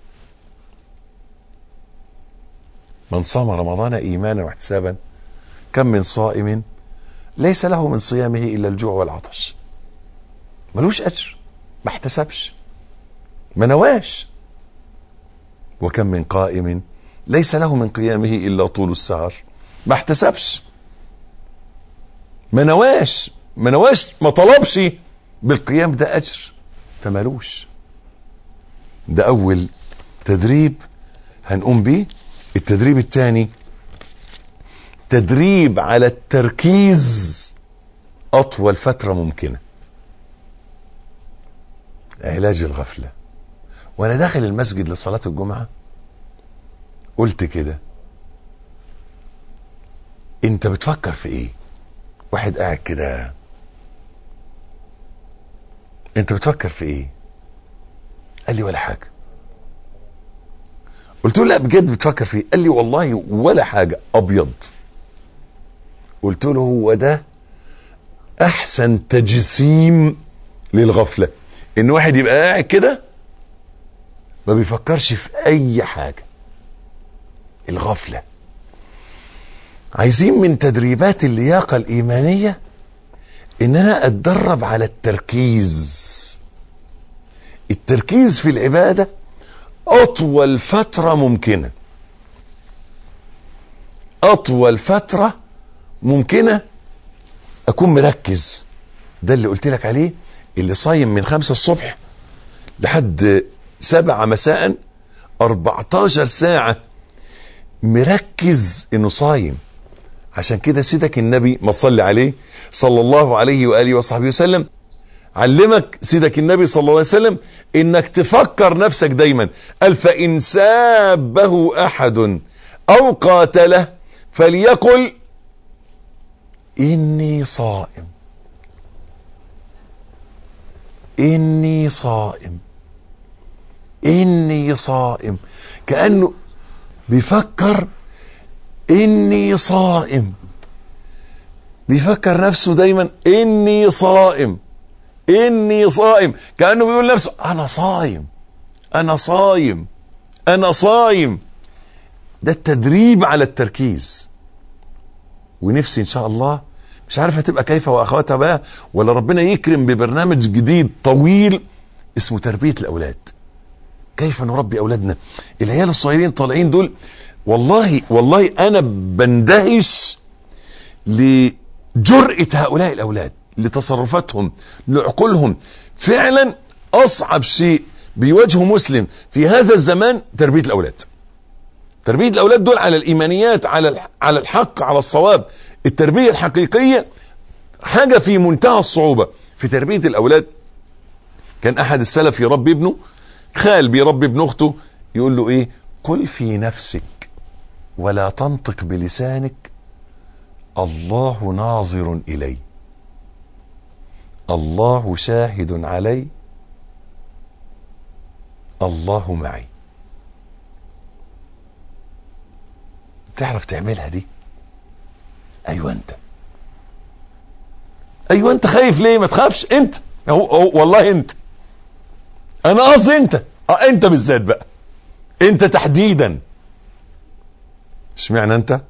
من صام رمضان ايمانا واحتسابا كم من صائم ليس له من صيامه الا الجوع والعطش ملوش اجر ما احتسبش ما نواش وكم من قائم ليس له من قيامه الا طول السهر ما احتسبش ما نواش ما نواش ما طلبش بالقيام ده اجر فمالوش ده اول تدريب هنقوم بيه التدريب الثاني تدريب على التركيز اطول فتره ممكنه علاج الغفله وانا داخل المسجد لصلاه الجمعه قلت كده انت بتفكر في ايه واحد قاعد كده انت بتفكر في ايه قال لي ولا حاجه قلت له لا بجد بتفكر في ايه قال لي والله ولا حاجه ابيض قلت له هو ده احسن تجسيم للغفله ان واحد يبقى قاعد كده ما بيفكرش في اي حاجه الغفله عايزين من تدريبات اللياقه الايمانيه ان انا اتدرب على التركيز التركيز في العباده اطول فتره ممكنه اطول فتره ممكنه اكون مركز ده اللي قلت لك عليه اللي صايم من خمسة الصبح لحد سبعة مساء 14 ساعة مركز انه صايم عشان كده سيدك النبي ما تصلي عليه صلى الله عليه وآله وصحبه وسلم علمك سيدك النبي صلى الله عليه وسلم انك تفكر نفسك دايما قال فان سابه احد او قاتله فليقل اني صائم اني صائم اني صائم كانه بيفكر اني صائم بيفكر نفسه دايما اني صائم اني صائم كانه بيقول نفسه انا صايم انا صايم انا صايم ده التدريب على التركيز ونفسي ان شاء الله مش عارف هتبقى كيف واخواتها بقى ولا ربنا يكرم ببرنامج جديد طويل اسمه تربيه الاولاد كيف نربي اولادنا العيال الصغيرين طالعين دول والله والله انا بندهش لجرأة هؤلاء الاولاد لتصرفاتهم لعقولهم فعلا اصعب شيء بيواجهه مسلم في هذا الزمان تربيه الاولاد تربيه الاولاد دول على الايمانيات على على الحق على الصواب التربيه الحقيقيه حاجه في منتهى الصعوبه في تربيه الاولاد كان احد السلف يربي ابنه خال بيربي ابن اخته يقول له ايه قل في نفسك ولا تنطق بلسانك الله ناظر الي الله شاهد علي الله معي تعرف تعملها دي ايوه انت ايوه انت خايف ليه ما تخافش انت هو, هو والله انت انا قصدي انت اه انت بالذات بقى انت تحديدا اشمعنى انت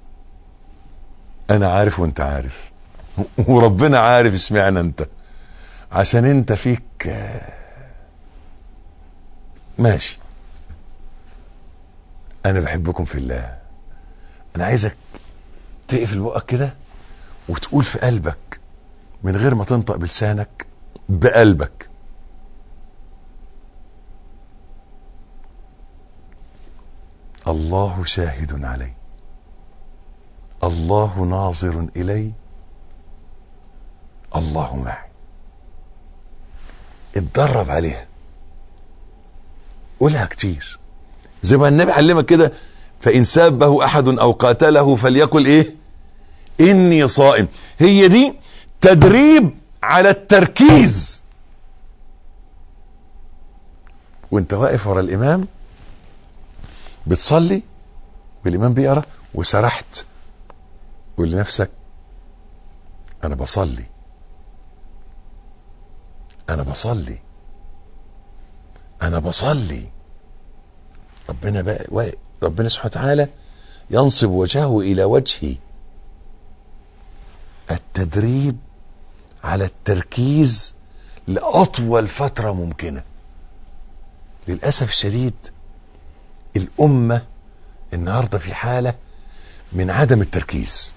انا عارف وانت عارف وربنا عارف اشمعنى انت عشان انت فيك ماشي انا بحبكم في الله انا عايزك تقفل بقك كده وتقول في قلبك من غير ما تنطق بلسانك بقلبك الله شاهد علي الله ناظر الي الله معي اتدرب عليها قولها كتير زي ما النبي علمك كده فإن سابه أحد أو قاتله فليقل إيه إني صائم هي دي تدريب على التركيز وانت واقف ورا الإمام بتصلي والإمام بيقرأ وسرحت قول لنفسك أنا بصلي أنا بصلي أنا بصلي ربنا بقى ربنا سبحانه وتعالى ينصب وجهه الى وجهي التدريب على التركيز لاطول فتره ممكنه للاسف الشديد الامه النهارده في حاله من عدم التركيز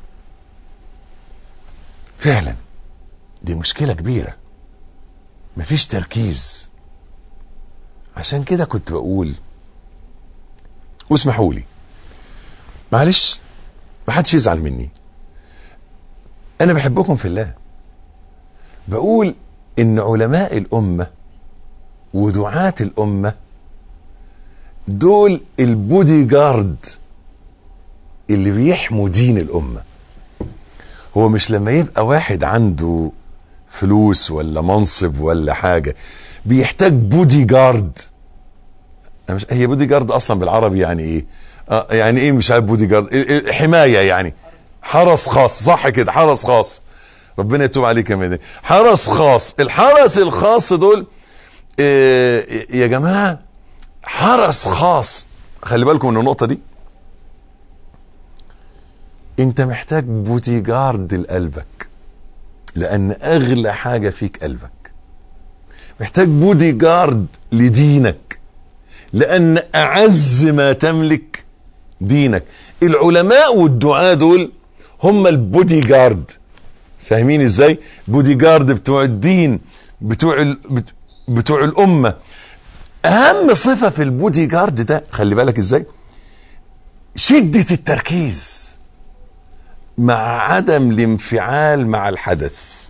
فعلا دي مشكله كبيره مفيش تركيز عشان كده كنت بقول واسمحوا لي معلش ما حدش يزعل مني انا بحبكم في الله بقول ان علماء الامه ودعاة الامه دول البودي جارد اللي بيحموا دين الامه هو مش لما يبقى واحد عنده فلوس ولا منصب ولا حاجه بيحتاج بودي جارد مش هي بودي جارد اصلا بالعربي يعني ايه آه يعني ايه مش عارف بودي جارد حمايه يعني حرس خاص صح كده حرس خاص ربنا يتوب عليك يا مدني حرس خاص الحرس الخاص دول إيه يا جماعه حرس خاص خلي بالكم من النقطه دي انت محتاج بودي جارد لقلبك لان اغلى حاجه فيك قلبك محتاج بودي جارد لدينك لان اعز ما تملك دينك العلماء والدعاة دول هم البودي جارد فاهمين ازاي بودي جارد بتوع الدين بتوع ال... بتوع الامه اهم صفه في البودي جارد ده خلي بالك ازاي شده التركيز مع عدم الانفعال مع الحدث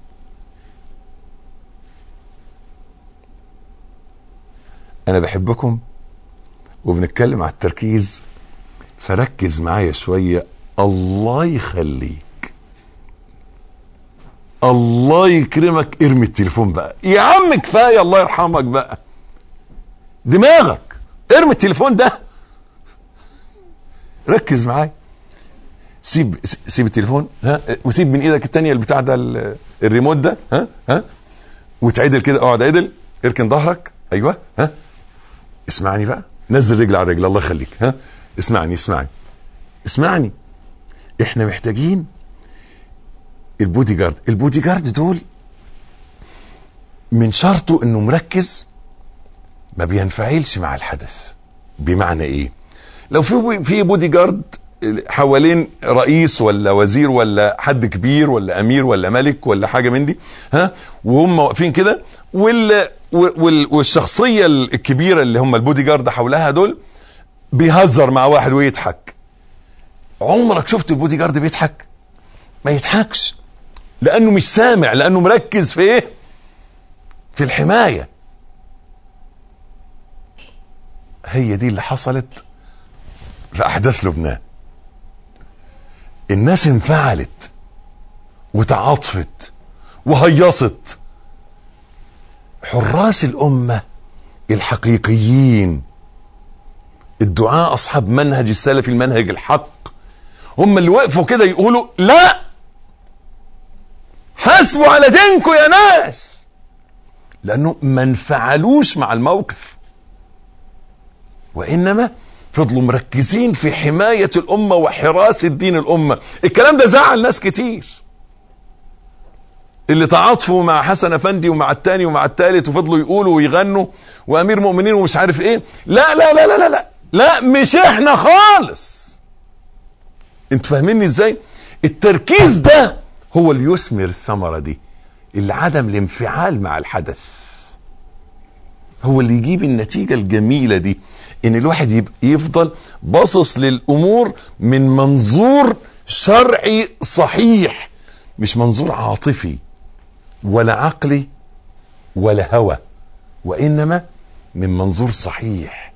انا بحبكم وبنتكلم على التركيز فركز معايا شوية الله يخليك الله يكرمك ارمي التليفون بقى يا عم كفاية الله يرحمك بقى دماغك ارمي التليفون ده ركز معايا سيب سيب التليفون ها وسيب من ايدك التانية البتاع ده الريموت ده ها ها وتعدل كده اقعد عدل اركن ظهرك ايوه ها اسمعني بقى نزل رجل على رجل الله يخليك ها اسمعني اسمعني اسمعني احنا محتاجين البودي جارد البودي جارد دول من شرطه انه مركز ما بينفعلش مع الحدث بمعنى ايه لو في في بودي جارد حوالين رئيس ولا وزير ولا حد كبير ولا امير ولا ملك ولا حاجه من دي ها وهم واقفين كده وال والشخصيه الكبيره اللي هم البودي جارد حولها دول بيهزر مع واحد ويضحك عمرك شفت البودي جارد بيضحك ما يضحكش لانه مش سامع لانه مركز في ايه في الحمايه هي دي اللي حصلت في احداث لبنان الناس انفعلت وتعاطفت وهيصت حراس الامه الحقيقيين الدعاء اصحاب منهج السلفي المنهج الحق هم اللي وقفوا كده يقولوا لا حاسبوا على دينكم يا ناس لانه ما انفعلوش مع الموقف وانما فضلوا مركزين في حماية الأمة وحراسة دين الأمة الكلام ده زعل ناس كتير اللي تعاطفوا مع حسن أفندي ومع التاني ومع التالت وفضلوا يقولوا ويغنوا وأمير مؤمنين ومش عارف إيه لا لا لا لا لا, لا. لا مش احنا خالص انتوا فاهميني ازاي التركيز ده هو اللي يثمر الثمرة دي اللي عدم الانفعال مع الحدث هو اللي يجيب النتيجة الجميلة دي ان الواحد يفضل باصص للامور من منظور شرعي صحيح مش منظور عاطفي ولا عقلي ولا هوى وانما من منظور صحيح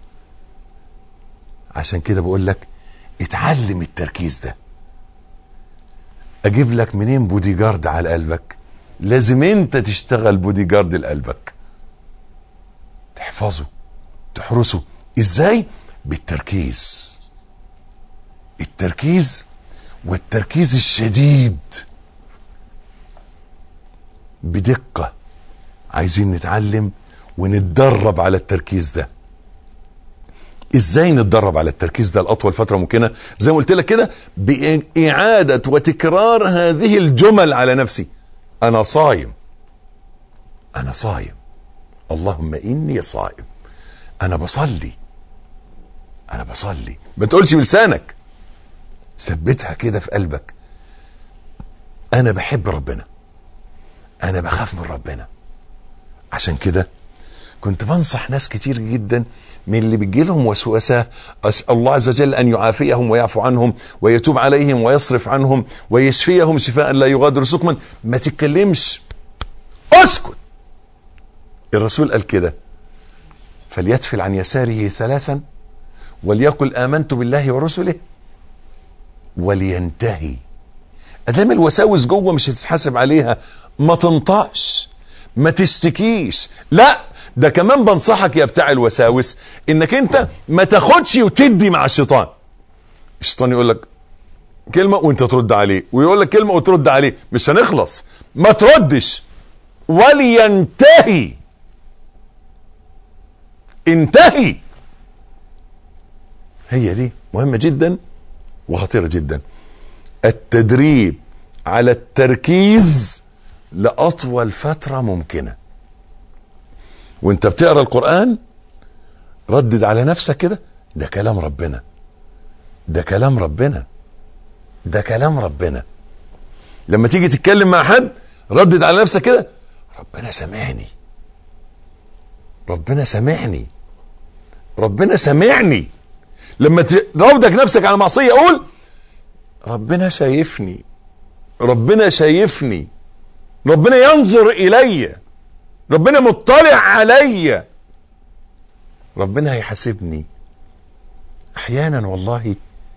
عشان كده بقول لك اتعلم التركيز ده اجيب لك منين بودي جارد على قلبك لازم انت تشتغل بودي جارد لقلبك تحفظه تحرسه ازاي بالتركيز التركيز والتركيز الشديد بدقة عايزين نتعلم ونتدرب على التركيز ده ازاي نتدرب على التركيز ده لاطول فتره ممكنه زي ما قلت لك كده باعاده وتكرار هذه الجمل على نفسي انا صايم انا صايم اللهم اني صائم انا بصلي انا بصلي ما تقولش بلسانك ثبتها كده في قلبك انا بحب ربنا انا بخاف من ربنا عشان كده كنت بنصح ناس كتير جدا من اللي بيجي لهم وسوسه اسال الله عز وجل ان يعافيهم ويعفو عنهم ويتوب عليهم ويصرف عنهم ويشفيهم شفاء لا يغادر سقما ما تتكلمش اسكت الرسول قال كده فليتفل عن يساره ثلاثا وليقل امنت بالله ورسله ولينتهي ادام الوساوس جوه مش هتتحاسب عليها ما تنطقش ما تشتكيش لا ده كمان بنصحك يا بتاع الوساوس انك انت ما تاخدش وتدي مع الشيطان الشيطان يقول لك كلمه وانت ترد عليه ويقول لك كلمه وترد عليه مش هنخلص ما تردش ولينتهي انتهي هي دي مهمه جدا وخطيره جدا التدريب على التركيز لاطول فتره ممكنه وانت بتقرا القران ردد على نفسك كده ده كلام ربنا ده كلام ربنا ده كلام ربنا لما تيجي تتكلم مع حد ردد على نفسك كده ربنا سامعني ربنا سامعني ربنا سامعني لما تراودك نفسك على معصيه قول ربنا شايفني ربنا شايفني ربنا ينظر الي ربنا مطلع عليا ربنا هيحاسبني احيانا والله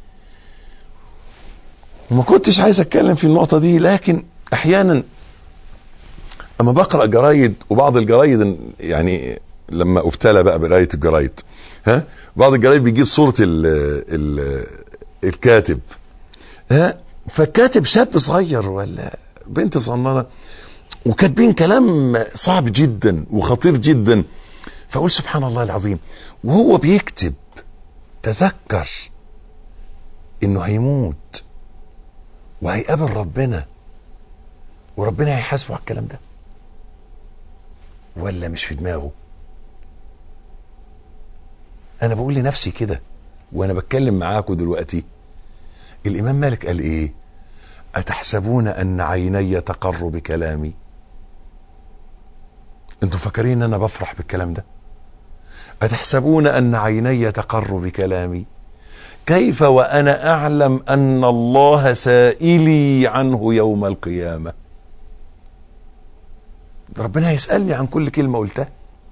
وما كنتش عايز اتكلم في النقطه دي لكن احيانا اما بقرا جرايد وبعض الجرايد يعني لما ابتلى بقى بقرايه الجرايد ها بعض الجرايد بيجيب صوره ال ال الكاتب ها فالكاتب شاب صغير ولا بنت صغننه وكاتبين كلام صعب جدا وخطير جدا فاقول سبحان الله العظيم وهو بيكتب تذكر انه هيموت وهيقابل ربنا وربنا هيحاسبه على الكلام ده ولا مش في دماغه انا بقول لنفسي كده وانا بتكلم معاكم دلوقتي الامام مالك قال ايه اتحسبون ان عيني تقر بكلامي انتوا فاكرين ان انا بفرح بالكلام ده اتحسبون ان عيني تقر بكلامي كيف وانا اعلم ان الله سائلي عنه يوم القيامه ربنا هيسالني عن كل كلمه قلتها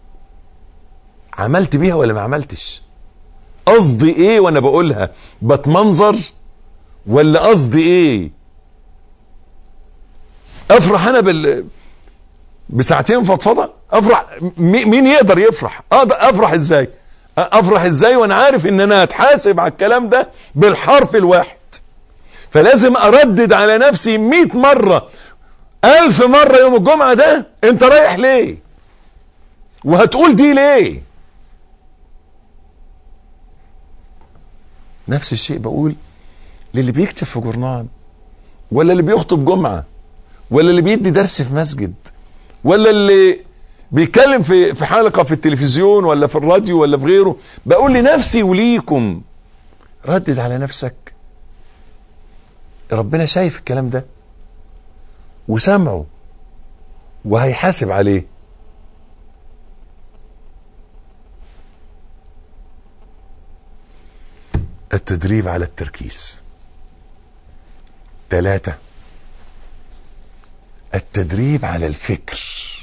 عملت بيها ولا ما عملتش قصدي ايه وانا بقولها بتمنظر ولا قصدي ايه افرح انا بال بساعتين فضفضه افرح مين يقدر يفرح اقدر افرح ازاي افرح ازاي وانا عارف ان انا هتحاسب على الكلام ده بالحرف الواحد فلازم اردد على نفسي مئة مرة الف مرة يوم الجمعة ده انت رايح ليه وهتقول دي ليه نفس الشيء بقول للي بيكتب في جورنال ولا اللي بيخطب جمعة ولا اللي بيدي درس في مسجد ولا اللي بيتكلم في في حلقه في التلفزيون ولا في الراديو ولا في غيره بقول لنفسي وليكم ردد على نفسك ربنا شايف الكلام ده وسامعه وهيحاسب عليه التدريب على التركيز ثلاثة التدريب على الفكر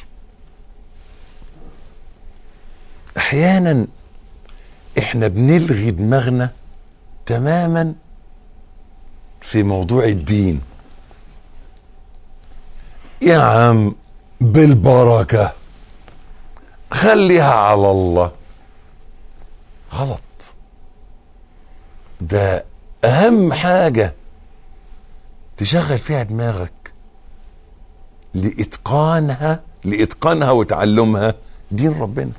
احيانا احنا بنلغي دماغنا تماما في موضوع الدين يا عم بالبركة خليها على الله غلط ده اهم حاجة تشغل فيها دماغك لاتقانها لاتقانها وتعلمها دين ربنا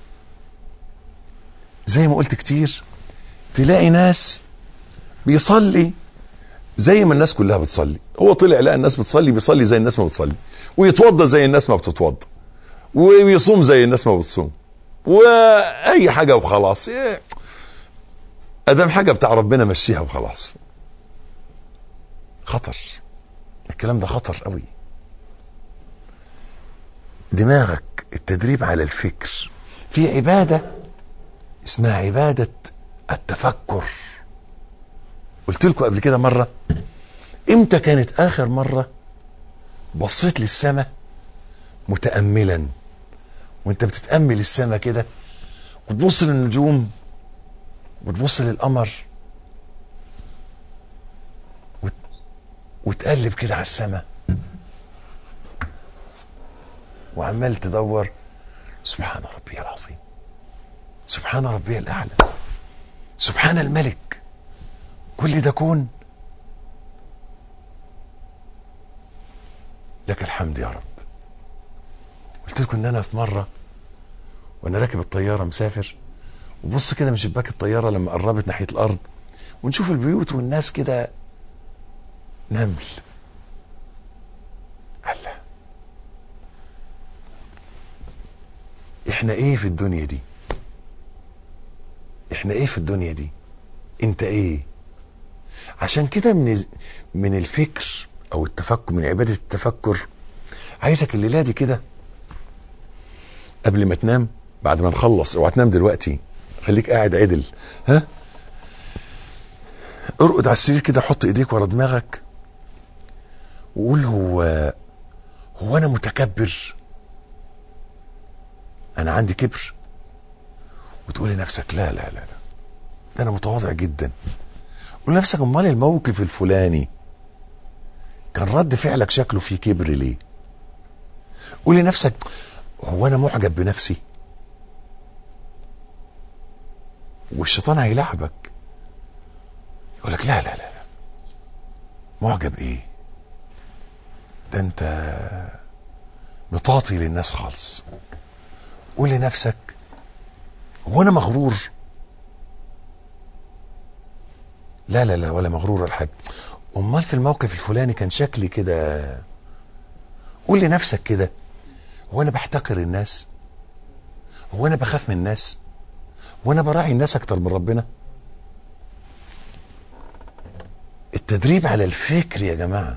زي ما قلت كتير تلاقي ناس بيصلي زي ما الناس كلها بتصلي هو طلع لقى الناس بتصلي بيصلي زي الناس ما بتصلي ويتوضى زي الناس ما بتتوضى ويصوم زي الناس ما بتصوم واي حاجه وخلاص ادام حاجه بتاع ربنا مشيها وخلاص خطر الكلام ده خطر قوي دماغك التدريب على الفكر في عباده اسمها عباده التفكر قلت لكم قبل كده مره امتى كانت اخر مره بصيت للسماء متاملا وانت بتتامل السماء كده وتبص للنجوم وتبص للقمر وت... وتقلب كده على السماء وعمال تدور سبحان ربي العظيم سبحان ربي الاعلى سبحان الملك كل ده كون لك الحمد يا رب قلت لكم ان انا في مره وانا راكب الطياره مسافر وبص كده من شباك الطياره لما قربت ناحيه الارض ونشوف البيوت والناس كده نمل الله احنا ايه في الدنيا دي احنا ايه في الدنيا دي انت ايه عشان كده من من الفكر او التفكر من عباده التفكر عايزك الليله دي كده قبل ما تنام بعد ما نخلص اوعى تنام دلوقتي خليك قاعد عدل ها ارقد على السرير كده حط ايديك ورا دماغك وقول هو هو انا متكبر انا عندي كبر وتقول لنفسك لا لا لا لا ده انا متواضع جدا قول لنفسك امال الموقف الفلاني كان رد فعلك شكله فيه كبر ليه قول لنفسك هو انا معجب بنفسي والشيطان هيلعبك يقول لك لا لا لا معجب ايه ده انت مطاطي للناس خالص قول لنفسك هو انا مغرور لا لا لا ولا مغرور ولا حاجه امال في الموقف الفلاني كان شكلي كده قول لنفسك كده هو انا بحتقر الناس هو انا بخاف من الناس هو انا براعي الناس اكتر من ربنا التدريب على الفكر يا جماعه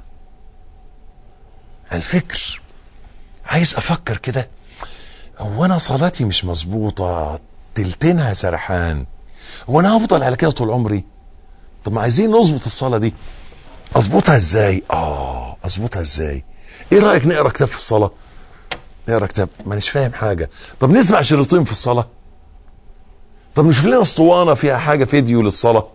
الفكر عايز افكر كده هو انا صلاتي مش مظبوطه تلتينها سرحان هو انا هفضل على كده طول عمري طب ما عايزين نظبط الصلاه دي اظبطها ازاي اه اظبطها ازاي ايه رايك نقرا كتاب في الصلاه نقرا كتاب مانيش فاهم حاجه طب نسمع شريطين في الصلاه طب نشوف لنا اسطوانه فيها حاجه فيديو للصلاه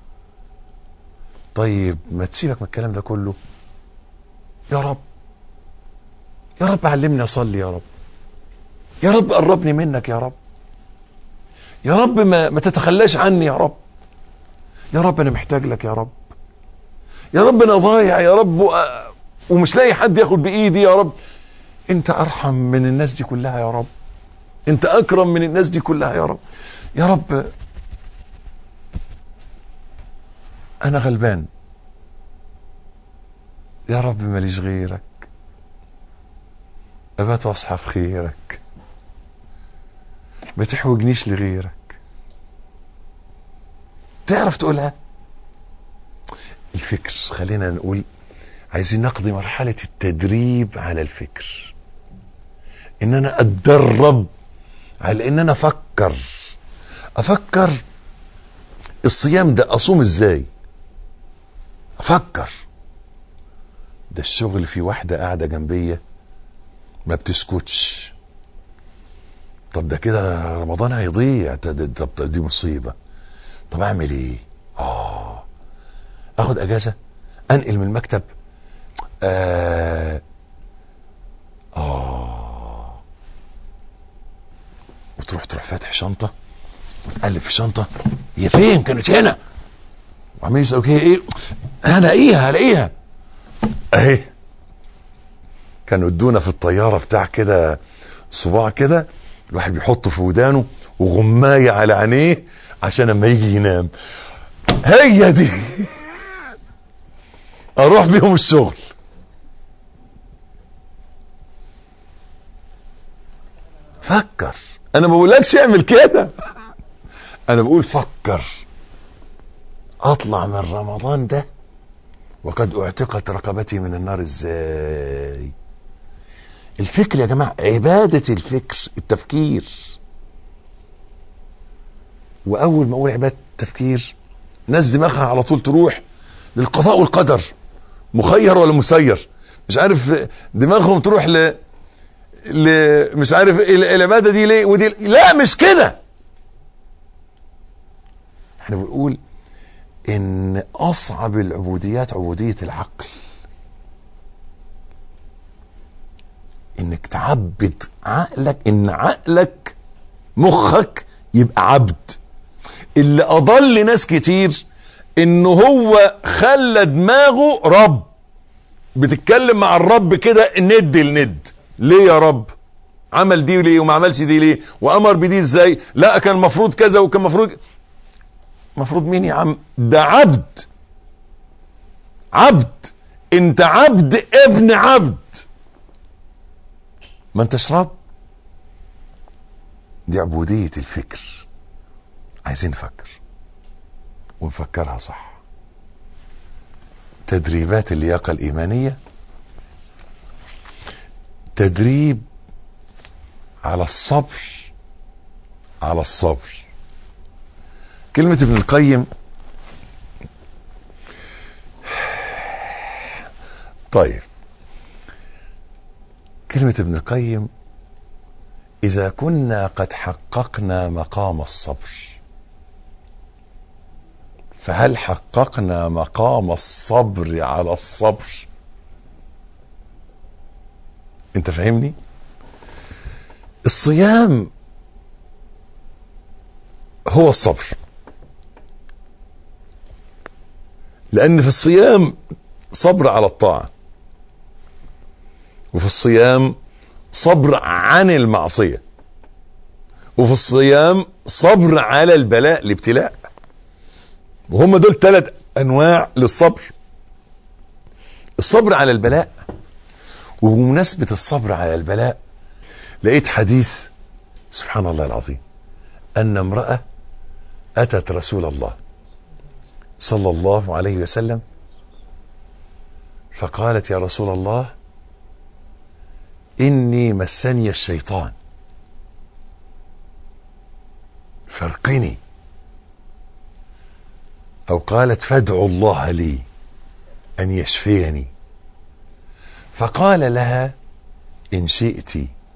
طيب ما تسيبك من الكلام ده كله يا رب يا رب علمني اصلي يا رب يا رب قربني منك يا رب يا رب ما, ما تتخلاش عني يا رب يا رب انا محتاج لك يا رب يا رب انا ضايع يا رب و... ومش لاقي حد ياخد بايدي يا رب انت ارحم من الناس دي كلها يا رب انت اكرم من الناس دي كلها يا رب يا رب انا غلبان يا رب ماليش غيرك ابات واصحى في خيرك ما تحوجنيش لغيرك تعرف تقولها الفكر خلينا نقول عايزين نقضي مرحلة التدريب على الفكر ان انا اتدرب على ان انا افكر افكر الصيام ده اصوم ازاي افكر ده الشغل في واحدة قاعدة جنبية ما بتسكتش طب ده كده رمضان هيضيع ده- ده- طب ده- دي مصيبة طب اعمل ايه اه اخد اجازة انقل من المكتب آه آه وتروح تروح فاتح شنطة وتقلب في شنطة هي فين كانت هنا وعمال يسألوا هي ايه هلاقيها هلاقيها اهي كانوا ادونا في الطيارة بتاع كده صباع كده الواحد بيحطه في ودانه وغماية على عينيه عشان لما يجي ينام هي دي اروح بيهم الشغل فكر انا ما بقولكش اعمل كده انا بقول فكر اطلع من رمضان ده وقد اعتقت رقبتي من النار ازاي الفكر يا جماعه عباده الفكر التفكير واول ما اقول عباده التفكير ناس دماغها على طول تروح للقضاء والقدر مخير ولا مسير مش عارف دماغهم تروح ل ل مش عارف ال- العباده دي ليه ودي لا مش كده احنا بنقول ان اصعب العبوديات عبوديه العقل انك تعبد عقلك ان عقلك مخك يبقى عبد اللي اضل ناس كتير انه هو خلى دماغه رب بتتكلم مع الرب كده ند لند ليه يا رب عمل دي ليه وما عملش دي ليه وامر بدي ازاي لا كان المفروض كذا وكان المفروض المفروض مين يا عم ده عبد عبد انت عبد ابن عبد ما انتش رب دي عبودية الفكر عايزين نفكر ونفكرها صح تدريبات اللياقة الإيمانية تدريب على الصبر على الصبر كلمة ابن القيم طيب كلمة ابن القيم إذا كنا قد حققنا مقام الصبر فهل حققنا مقام الصبر على الصبر انت فاهمني الصيام هو الصبر لان في الصيام صبر على الطاعه وفي الصيام صبر عن المعصيه وفي الصيام صبر على البلاء الابتلاء وهم دول ثلاث انواع للصبر الصبر على البلاء وبمناسبة الصبر على البلاء لقيت حديث سبحان الله العظيم أن امرأة أتت رسول الله صلى الله عليه وسلم فقالت يا رسول الله إني مسني الشيطان فارقني أو قالت فادعوا الله لي أن يشفيني فقال لها إن شئت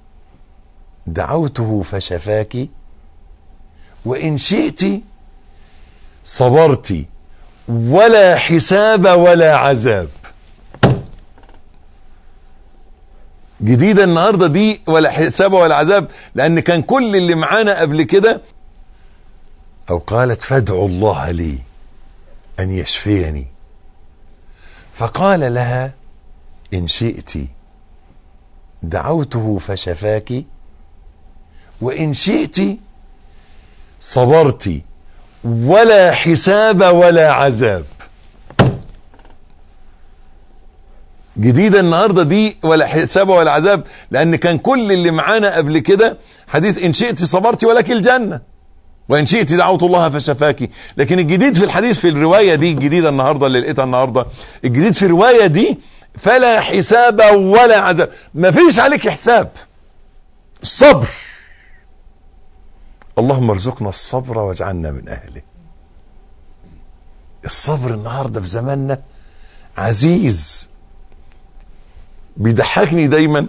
دعوته فشفاك وإن شئت صبرت ولا حساب ولا عذاب جديدة النهاردة دي ولا حساب ولا عذاب لأن كان كل اللي معانا قبل كده أو قالت فادعوا الله لي أن يشفيني فقال لها إن شئت دعوته فشفاك وإن شئت صبرت ولا حساب ولا عذاب جديدة النهاردة دي ولا حساب ولا عذاب لأن كان كل اللي معانا قبل كده حديث إن شئت صبرت ولك الجنة وإن شئت دعوت الله فشفاك لكن الجديد في الحديث في الرواية دي الجديدة النهاردة اللي لقيتها النهاردة الجديد في الرواية دي فلا حساب ولا عذاب ما فيش عليك حساب الصبر اللهم ارزقنا الصبر واجعلنا من أهله الصبر النهاردة في زماننا عزيز بيضحكني دايما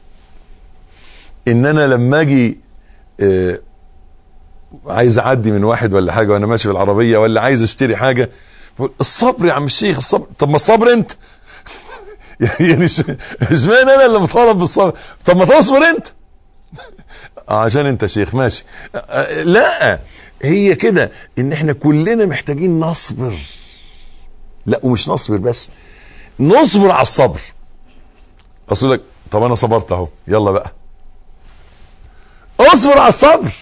ان انا لما اجي آه عايز اعدي من واحد ولا حاجه وانا ماشي بالعربيه ولا عايز اشتري حاجه بقول الصبر يا عم الشيخ الصبر طب ما الصبر انت يعني اشمعنى انا اللي مطالب بالصبر طب ما تصبر انت عشان انت شيخ ماشي لا هي كده ان احنا كلنا محتاجين نصبر لا ومش نصبر بس نصبر على الصبر اصل لك طب انا صبرت اهو يلا بقى اصبر على الصبر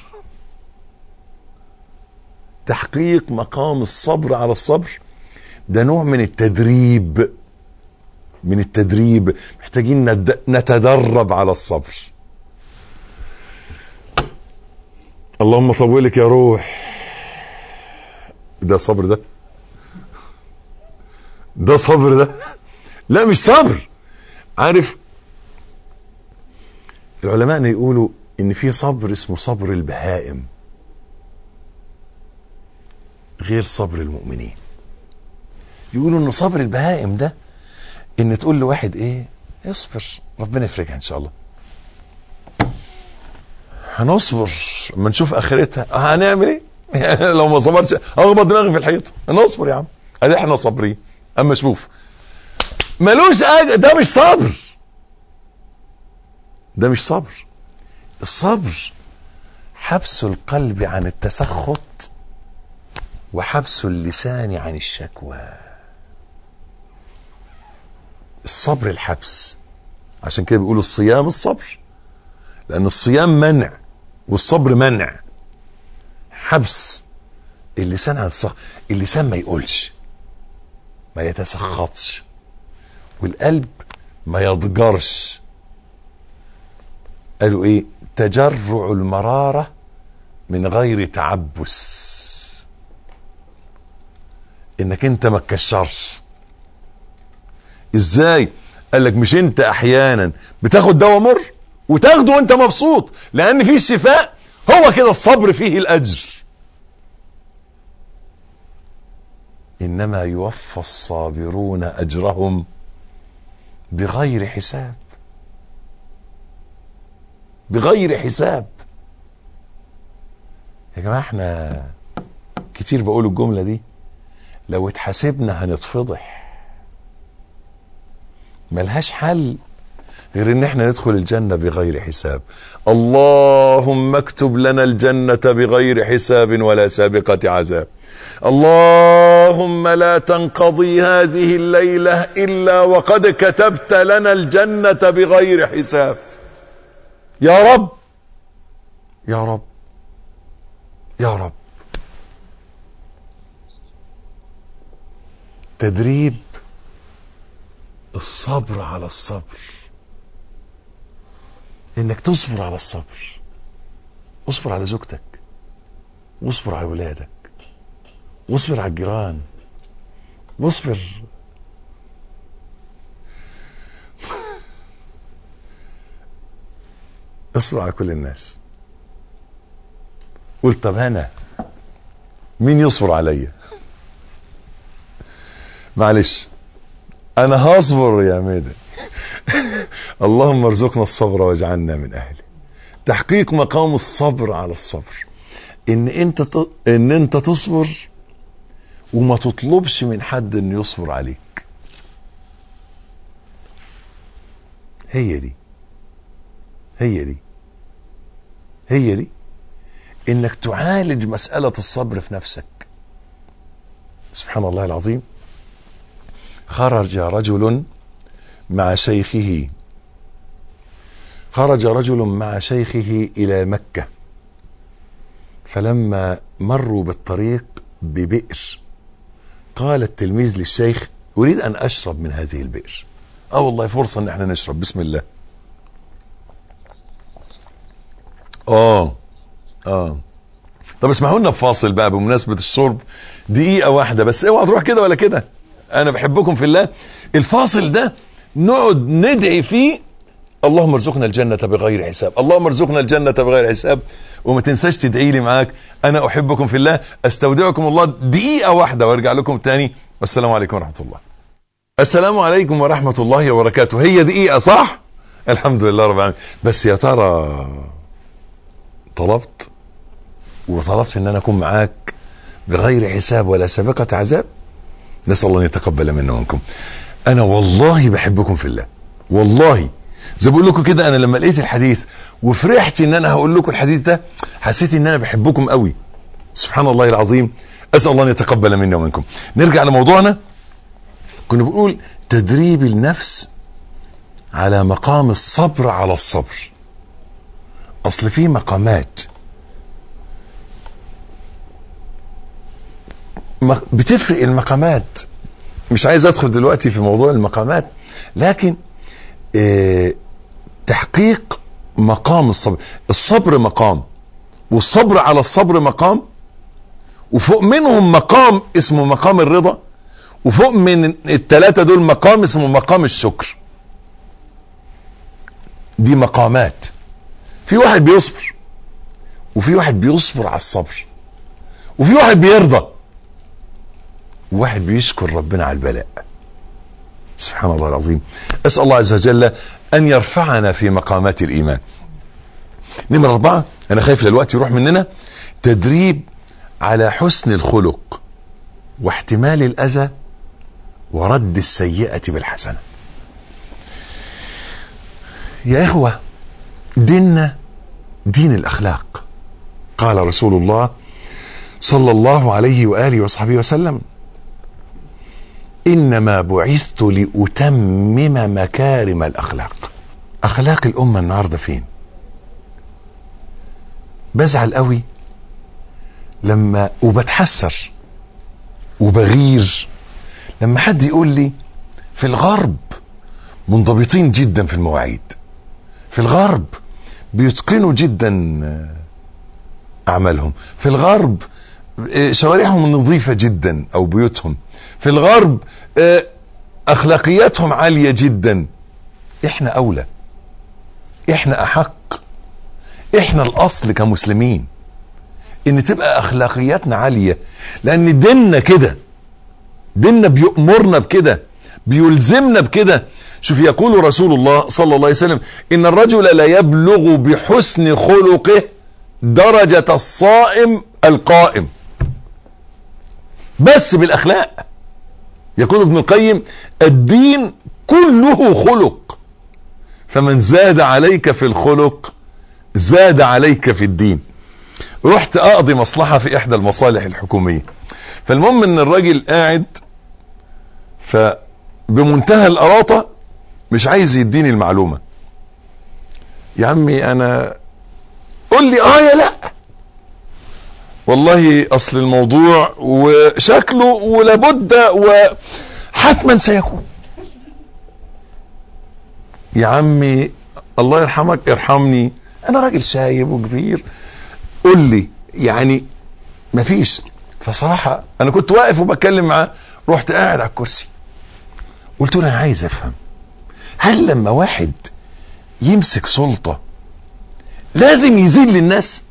تحقيق مقام الصبر على الصبر ده نوع من التدريب من التدريب محتاجين نتدرب على الصبر اللهم طولك يا روح ده صبر ده ده صبر ده لا مش صبر عارف العلماء يقولوا ان في صبر اسمه صبر البهائم غير صبر المؤمنين يقولوا ان صبر البهائم ده ان تقول لواحد ايه اصبر ربنا يفرجها ان شاء الله هنصبر اما نشوف اخرتها هنعمل ايه لو ما صبرش اخبط دماغي في الحيط نصبر يا عم ادي احنا صابرين اما شوف ملوش أج... ده مش صبر ده مش صبر الصبر حبس القلب عن التسخط وحبس اللسان عن الشكوى الصبر الحبس عشان كده بيقولوا الصيام الصبر لان الصيام منع والصبر منع حبس اللسان عن الصخ اللسان ما يقولش ما يتسخطش والقلب ما يضجرش قالوا ايه تجرع المرارة من غير تعبس انك انت ما تكشرش ازاي قال لك مش انت احيانا بتاخد دواء مر وتاخده وانت مبسوط لان فيه الشفاء هو كده الصبر فيه الاجر انما يوفى الصابرون اجرهم بغير حساب بغير حساب يا جماعه احنا كتير بقول الجمله دي لو اتحاسبنا هنتفضح ملهاش حل غير ان احنا ندخل الجنة بغير حساب اللهم اكتب لنا الجنة بغير حساب ولا سابقة عذاب اللهم لا تنقضي هذه الليلة الا وقد كتبت لنا الجنة بغير حساب يا رب يا رب يا رب تدريب الصبر على الصبر انك تصبر على الصبر اصبر على زوجتك واصبر على ولادك واصبر على الجيران واصبر اصبر على كل الناس قلت طب انا مين يصبر عليا معلش انا هصبر يا ميدان اللهم ارزقنا الصبر واجعلنا من اهله تحقيق مقام الصبر على الصبر ان انت ت... ان انت تصبر وما تطلبش من حد انه يصبر عليك هي دي هي دي هي دي انك تعالج مسألة الصبر في نفسك سبحان الله العظيم خرج رجل مع شيخه خرج رجل مع شيخه الى مكه فلما مروا بالطريق ببئر قال التلميذ للشيخ اريد ان اشرب من هذه البئر اه والله فرصة ان احنا نشرب بسم الله اه اه طب اسمحوا لنا بفاصل بقى بمناسبة الشرب دقيقة واحدة بس اوعى تروح كده ولا كده انا بحبكم في الله الفاصل ده نقعد ندعي فيه اللهم ارزقنا الجنة بغير حساب اللهم ارزقنا الجنة بغير حساب وما تنساش تدعي لي معاك انا احبكم في الله استودعكم الله دقيقة واحدة وارجع لكم تاني والسلام عليكم ورحمة الله السلام عليكم ورحمة الله وبركاته هي دقيقة صح الحمد لله رب العالمين بس يا ترى طلبت وطلبت ان انا اكون معاك بغير حساب ولا سابقة عذاب نسأل الله ان يتقبل منا ومنكم انا والله بحبكم في الله والله زي بقول لكم كده انا لما لقيت الحديث وفرحت ان انا هقول لكم الحديث ده حسيت ان انا بحبكم قوي سبحان الله العظيم اسال الله ان يتقبل منا ومنكم نرجع لموضوعنا كنا بنقول تدريب النفس على مقام الصبر على الصبر اصل في مقامات بتفرق المقامات مش عايز ادخل دلوقتي في موضوع المقامات لكن اه تحقيق مقام الصبر الصبر مقام والصبر على الصبر مقام وفوق منهم مقام اسمه مقام الرضا وفوق من الثلاثة دول مقام اسمه مقام الشكر دي مقامات في واحد بيصبر وفي واحد بيصبر على الصبر وفي واحد بيرضى وواحد بيشكر ربنا على البلاء سبحان الله العظيم اسال الله عز وجل ان يرفعنا في مقامات الايمان نمرة أربعة أنا خايف للوقت يروح مننا تدريب على حسن الخلق واحتمال الأذى ورد السيئة بالحسنة يا إخوة ديننا دين الأخلاق قال رسول الله صلى الله عليه وآله وصحبه وسلم إنما بعثت لأتمم مكارم الأخلاق أخلاق الأمة النهاردة فين بزعل قوي لما وبتحسر وبغير لما حد يقول لي في الغرب منضبطين جدا في المواعيد في الغرب بيتقنوا جدا اعمالهم في الغرب شوارعهم نظيفة جدا او بيوتهم في الغرب اخلاقياتهم عالية جدا احنا اولى احنا احق احنا الاصل كمسلمين ان تبقى اخلاقياتنا عالية لان ديننا كده ديننا بيأمرنا بكده بيلزمنا بكده شوف يقول رسول الله صلى الله عليه وسلم ان الرجل لا يبلغ بحسن خلقه درجة الصائم القائم بس بالاخلاق يقول ابن القيم الدين كله خلق فمن زاد عليك في الخلق زاد عليك في الدين رحت اقضي مصلحة في احدى المصالح الحكومية فالمهم ان الراجل قاعد فبمنتهى الأراطة مش عايز يديني المعلومة يا عمي انا قول لي اه يا لا والله اصل الموضوع وشكله ولابد وحتما سيكون يا عمي الله يرحمك ارحمني انا راجل شايب وكبير قول لي يعني مفيش فصراحة انا كنت واقف وبتكلم معاه رحت قاعد على الكرسي قلت له انا عايز افهم هل لما واحد يمسك سلطة لازم يذل الناس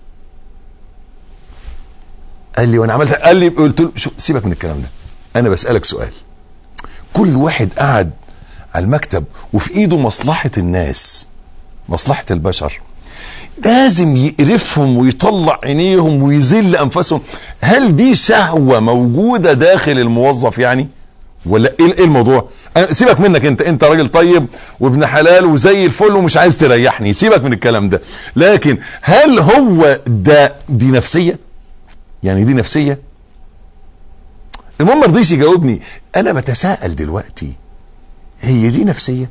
قال لي وانا عملت قال لي قلت له شو سيبك من الكلام ده انا بسألك سؤال كل واحد قعد على المكتب وفي ايده مصلحة الناس مصلحة البشر لازم يقرفهم ويطلع عينيهم ويذل انفسهم هل دي شهوة موجودة داخل الموظف يعني ولا ايه الموضوع سيبك منك انت انت راجل طيب وابن حلال وزي الفل ومش عايز تريحني سيبك من الكلام ده لكن هل هو ده دي نفسية يعني دي نفسية المهم ما رضيش يجاوبني انا بتساءل دلوقتي هي دي نفسية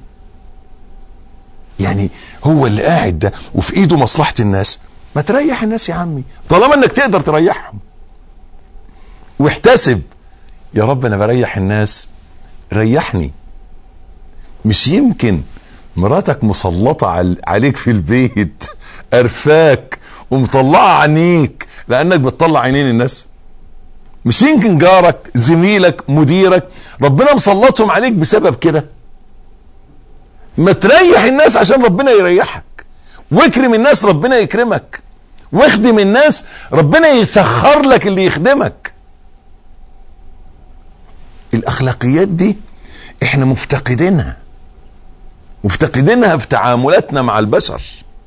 يعني هو اللي قاعد ده وفي ايده مصلحة الناس ما تريح الناس يا عمي طالما انك تقدر تريحهم واحتسب يا رب انا بريح الناس ريحني مش يمكن مراتك مسلطة عل- عليك في البيت قرفاك ومطلعة عينيك لانك بتطلع عينين الناس مش يمكن جارك زميلك مديرك ربنا مسلطهم عليك بسبب كده ما تريح الناس عشان ربنا يريحك واكرم الناس ربنا يكرمك واخدم الناس ربنا يسخر لك اللي يخدمك الاخلاقيات دي احنا مفتقدينها مفتقدينها في تعاملاتنا مع البشر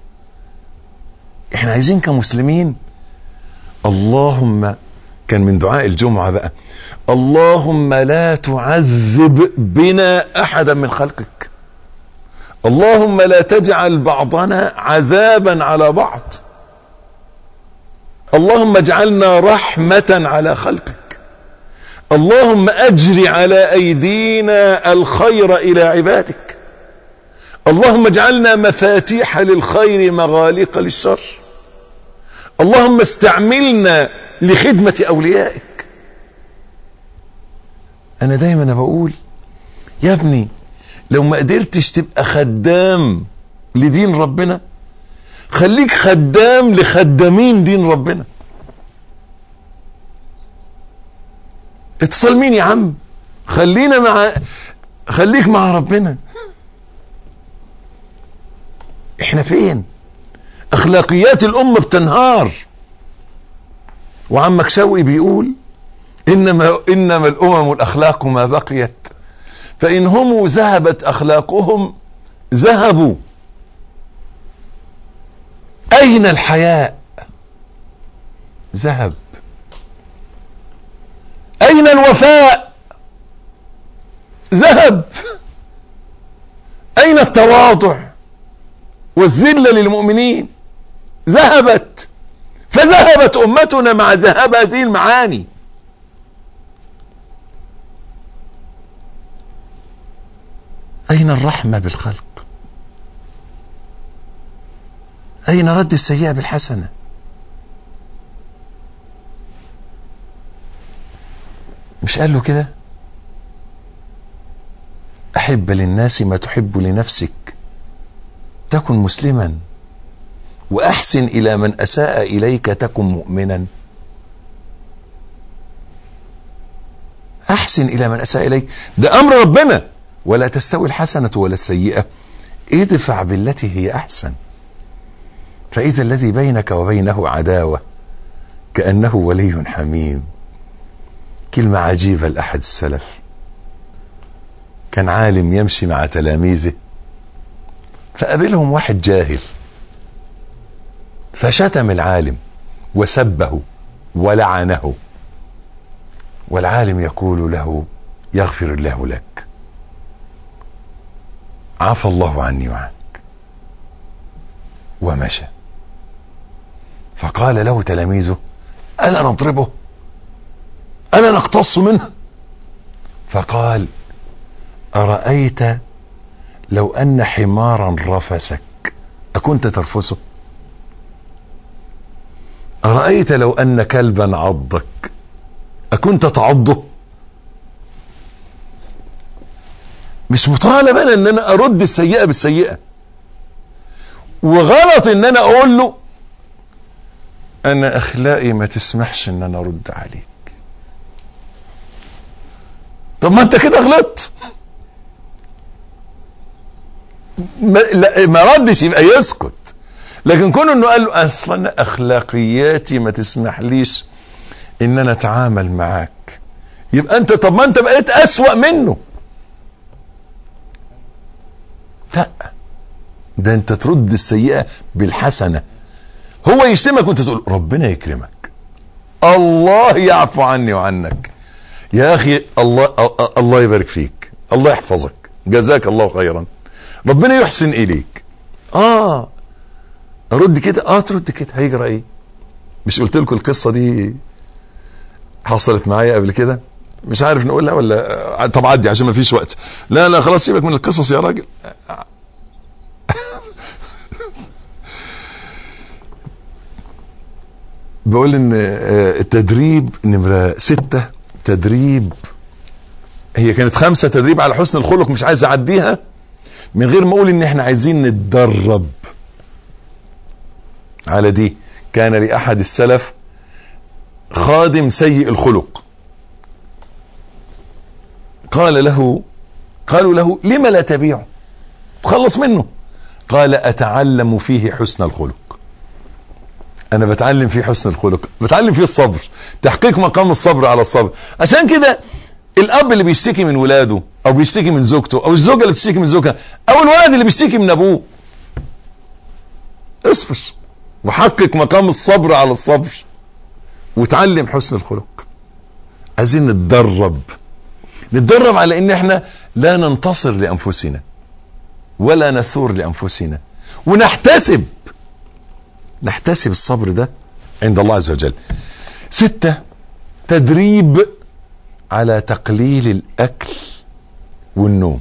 احنا عايزين كمسلمين اللهم كان من دعاء الجمعة بقى اللهم لا تعذب بنا احدا من خلقك اللهم لا تجعل بعضنا عذابا على بعض اللهم اجعلنا رحمة على خلقك اللهم اجر على ايدينا الخير الى عبادك اللهم اجعلنا مفاتيح للخير مغاليق للشر اللهم استعملنا لخدمة اوليائك انا دايما بقول يا ابني لو ما قدرتش تبقى خدام لدين ربنا خليك خدام لخدامين دين ربنا اتصل مين يا عم خلينا مع خليك مع ربنا احنا فين اخلاقيات الامه بتنهار وعمك شوقي بيقول انما انما الامم الاخلاق ما بقيت فان هم ذهبت اخلاقهم ذهبوا اين الحياء ذهب اين الوفاء ذهب اين التواضع والذله للمؤمنين ذهبت فذهبت امتنا مع ذهاب هذه المعاني اين الرحمه بالخلق اين رد السيئه بالحسنه مش قال له كده احب للناس ما تحب لنفسك تكن مسلما واحسن الى من اساء اليك تكن مؤمنا احسن الى من اساء اليك ده امر ربنا ولا تستوي الحسنه ولا السيئه ادفع بالتي هي احسن فاذا الذي بينك وبينه عداوه كانه ولي حميم كلمه عجيبه لاحد السلف كان عالم يمشي مع تلاميذه فقابلهم واحد جاهل فشتم العالم وسبه ولعنه والعالم يقول له يغفر الله لك عفى الله عني وعنك ومشى فقال له تلاميذه ألا نضربه ألا نقتص منه فقال أرأيت لو أن حمارا رفسك أكنت ترفسه أرأيت لو أن كلبا عضك أكنت تعضه مش مطالب أنا أن أنا أرد السيئة بالسيئة وغلط أن أنا أقول له أنا أخلاقي ما تسمحش أن أنا أرد عليك طب ما أنت كده غلطت ما, لا ما ردش يبقى يسكت لكن كون انه قال له اصلا اخلاقياتي ما تسمحليش ان انا اتعامل معاك يبقى انت طب ما انت بقيت اسوأ منه لا ده انت ترد السيئة بالحسنة هو يشتمك وانت تقول ربنا يكرمك الله يعفو عني وعنك يا اخي الله الله يبارك فيك الله يحفظك جزاك الله خيرا ربنا يحسن اليك اه رد كده اه ترد كده هيجرى ايه مش قلت لكم القصه دي حصلت معايا قبل كده مش عارف نقولها ولا طب عدي عشان ما فيش وقت لا لا خلاص سيبك من القصص يا راجل بقول ان التدريب نمرة ستة تدريب هي كانت خمسة تدريب على حسن الخلق مش عايز اعديها من غير ما اقول ان احنا عايزين نتدرب على دي كان لاحد السلف خادم سيء الخلق قال له قالوا له لم لا تبيعه تخلص منه قال اتعلم فيه حسن الخلق انا بتعلم فيه حسن الخلق بتعلم فيه الصبر تحقيق مقام الصبر على الصبر عشان كده الاب اللي بيشتكي من ولاده او بيشتكي من زوجته او الزوجه اللي بتشتكي من زوجها او الولد اللي بيشتكي من ابوه اصبر وحقق مقام الصبر على الصبر وتعلم حسن الخلق عايزين نتدرب نتدرب على ان احنا لا ننتصر لانفسنا ولا نثور لانفسنا ونحتسب نحتسب الصبر ده عند الله عز وجل ستة تدريب على تقليل الاكل والنوم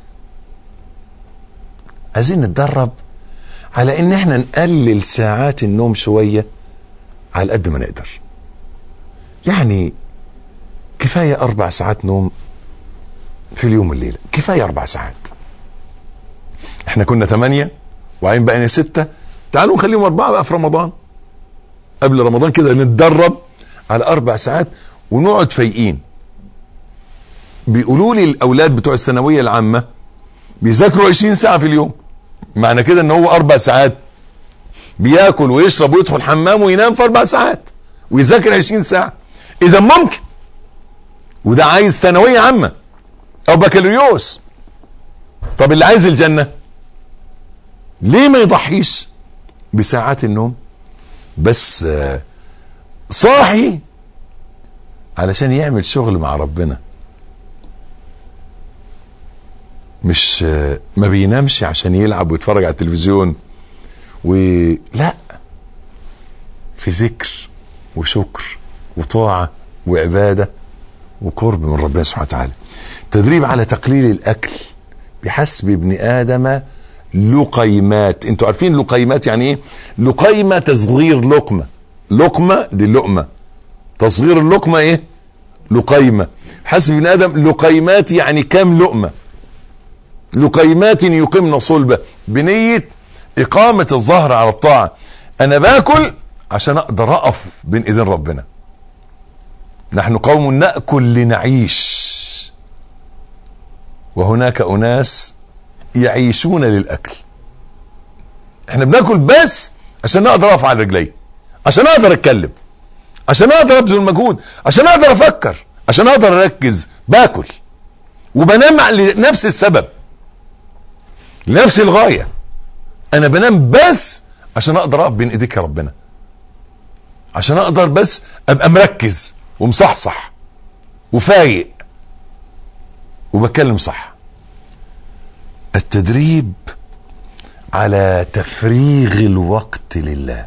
عايزين نتدرب على ان احنا نقلل ساعات النوم شوية على قد ما نقدر يعني كفاية اربع ساعات نوم في اليوم والليلة كفاية اربع ساعات احنا كنا ثمانية وعين بقينا ستة تعالوا نخليهم اربعة بقى في رمضان قبل رمضان كده نتدرب على اربع ساعات ونقعد فايقين بيقولوا لي الاولاد بتوع الثانويه العامه بيذاكروا 20 ساعه في اليوم معنى كده ان هو اربع ساعات بياكل ويشرب ويدخل حمام وينام في اربع ساعات ويذاكر 20 ساعه اذا ممكن وده عايز ثانويه عامه او بكالوريوس طب اللي عايز الجنه ليه ما يضحيش بساعات النوم بس صاحي علشان يعمل شغل مع ربنا مش ما بينامش عشان يلعب ويتفرج على التلفزيون ولا في ذكر وشكر وطاعة وعبادة وقرب من ربنا سبحانه وتعالى تدريب على تقليل الأكل بحسب ابن آدم لقيمات انتوا عارفين لقيمات يعني ايه لقيمة تصغير لقمة لقمة دي اللقمة تصغير اللقمة ايه لقيمة حسب ابن آدم لقيمات يعني كام لقمة لقيمات يقمن صلبة بنية إقامة الظهر على الطاعة أنا باكل عشان أقدر أقف بين إيدين ربنا نحن قوم نأكل لنعيش وهناك أناس يعيشون للأكل احنا بناكل بس عشان أقدر أقف على رجلي عشان أقدر أتكلم عشان أقدر أبذل مجهود عشان أقدر أفكر عشان أقدر أركز باكل وبنام لنفس السبب لنفس الغاية انا بنام بس عشان اقدر اقف بين ايديك يا ربنا عشان اقدر بس ابقى مركز ومصحصح وفايق وبتكلم صح التدريب على تفريغ الوقت لله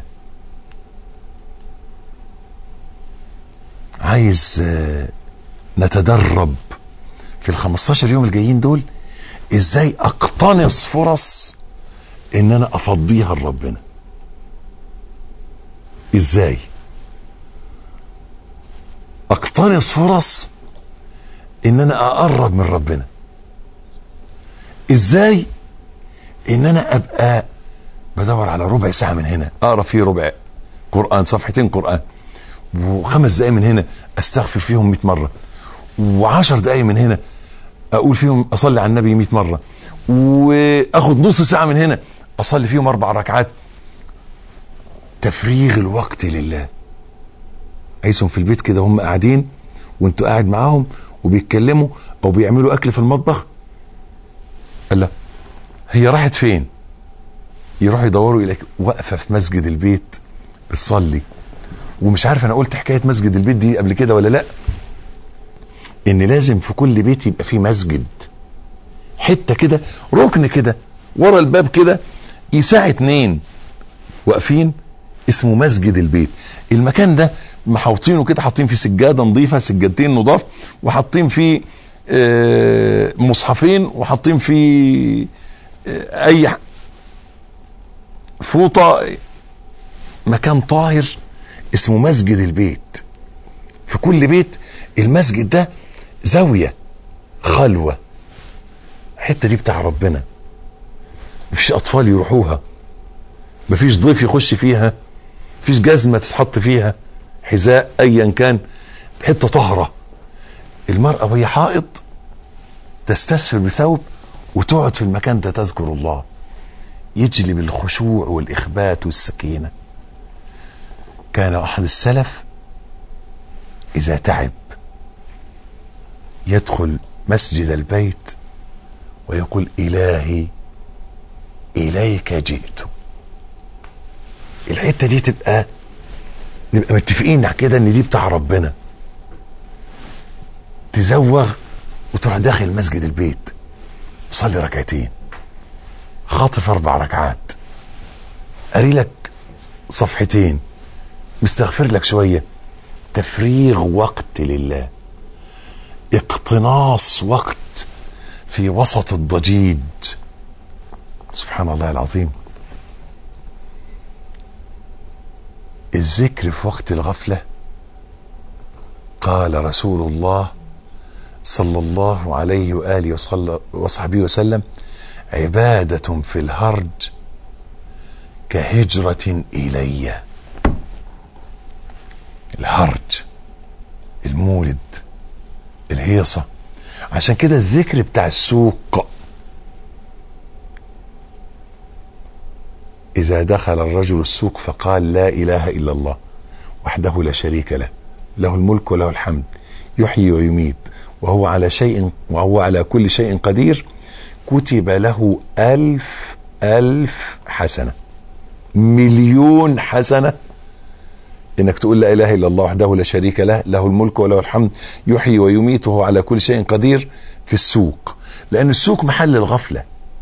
عايز نتدرب في ال 15 يوم الجايين دول ازاي اقتنص فرص ان انا افضيها لربنا ازاي اقتنص فرص ان انا اقرب من ربنا ازاي ان انا ابقى بدور على ربع ساعة من هنا اقرا فيه ربع قرآن صفحتين قرآن وخمس دقايق من هنا استغفر فيهم 100 مرة وعشر دقايق من هنا اقول فيهم اصلي على النبي 100 مرة واخد نص ساعة من هنا اصلي فيهم اربع ركعات تفريغ الوقت لله عايزهم في البيت كده هم قاعدين وانتوا قاعد معاهم وبيتكلموا او بيعملوا اكل في المطبخ قال لا هي راحت فين يروحوا يدوروا اليك واقفه في مسجد البيت بتصلي ومش عارف انا قلت حكايه مسجد البيت دي قبل كده ولا لا ان لازم في كل بيت يبقى فيه مسجد حته كده ركن كده ورا الباب كده يساع اتنين واقفين اسمه مسجد البيت المكان ده محوطينه كده حاطين فيه سجاده نظيفه سجادتين نضاف وحاطين فيه مصحفين وحاطين فيه اي فوطه مكان طاهر اسمه مسجد البيت في كل بيت المسجد ده زاويه خلوه الحته دي بتاع ربنا مفيش اطفال يروحوها مفيش ضيف يخش فيها مفيش جزمة تتحط فيها حذاء ايا كان حتة طهرة المرأة وهي حائض تستسفر بثوب وتقعد في المكان ده تذكر الله يجلب الخشوع والإخبات والسكينة كان أحد السلف إذا تعب يدخل مسجد البيت ويقول إلهي إليك جئت الحتة دي تبقى نبقى متفقين كده ان دي بتاع ربنا تزوغ وتروح داخل مسجد البيت صلي ركعتين خاطف اربع ركعات قاري لك صفحتين مستغفر لك شويه تفريغ وقت لله اقتناص وقت في وسط الضجيج سبحان الله العظيم الذكر في وقت الغفله قال رسول الله صلى الله عليه واله وصحبه وسلم عباده في الهرج كهجره الي الهرج المولد الهيصه عشان كده الذكر بتاع السوق اذا دخل الرجل السوق فقال لا اله الا الله وحده لا شريك له له الملك وله الحمد يحيي ويميت وهو على شيء وهو على كل شيء قدير كتب له ألف ألف حسنة مليون حسنة انك تقول لا اله الا الله وحده لا شريك له له الملك وله الحمد يحيي ويميت وهو على كل شيء قدير في السوق لان السوق محل الغفله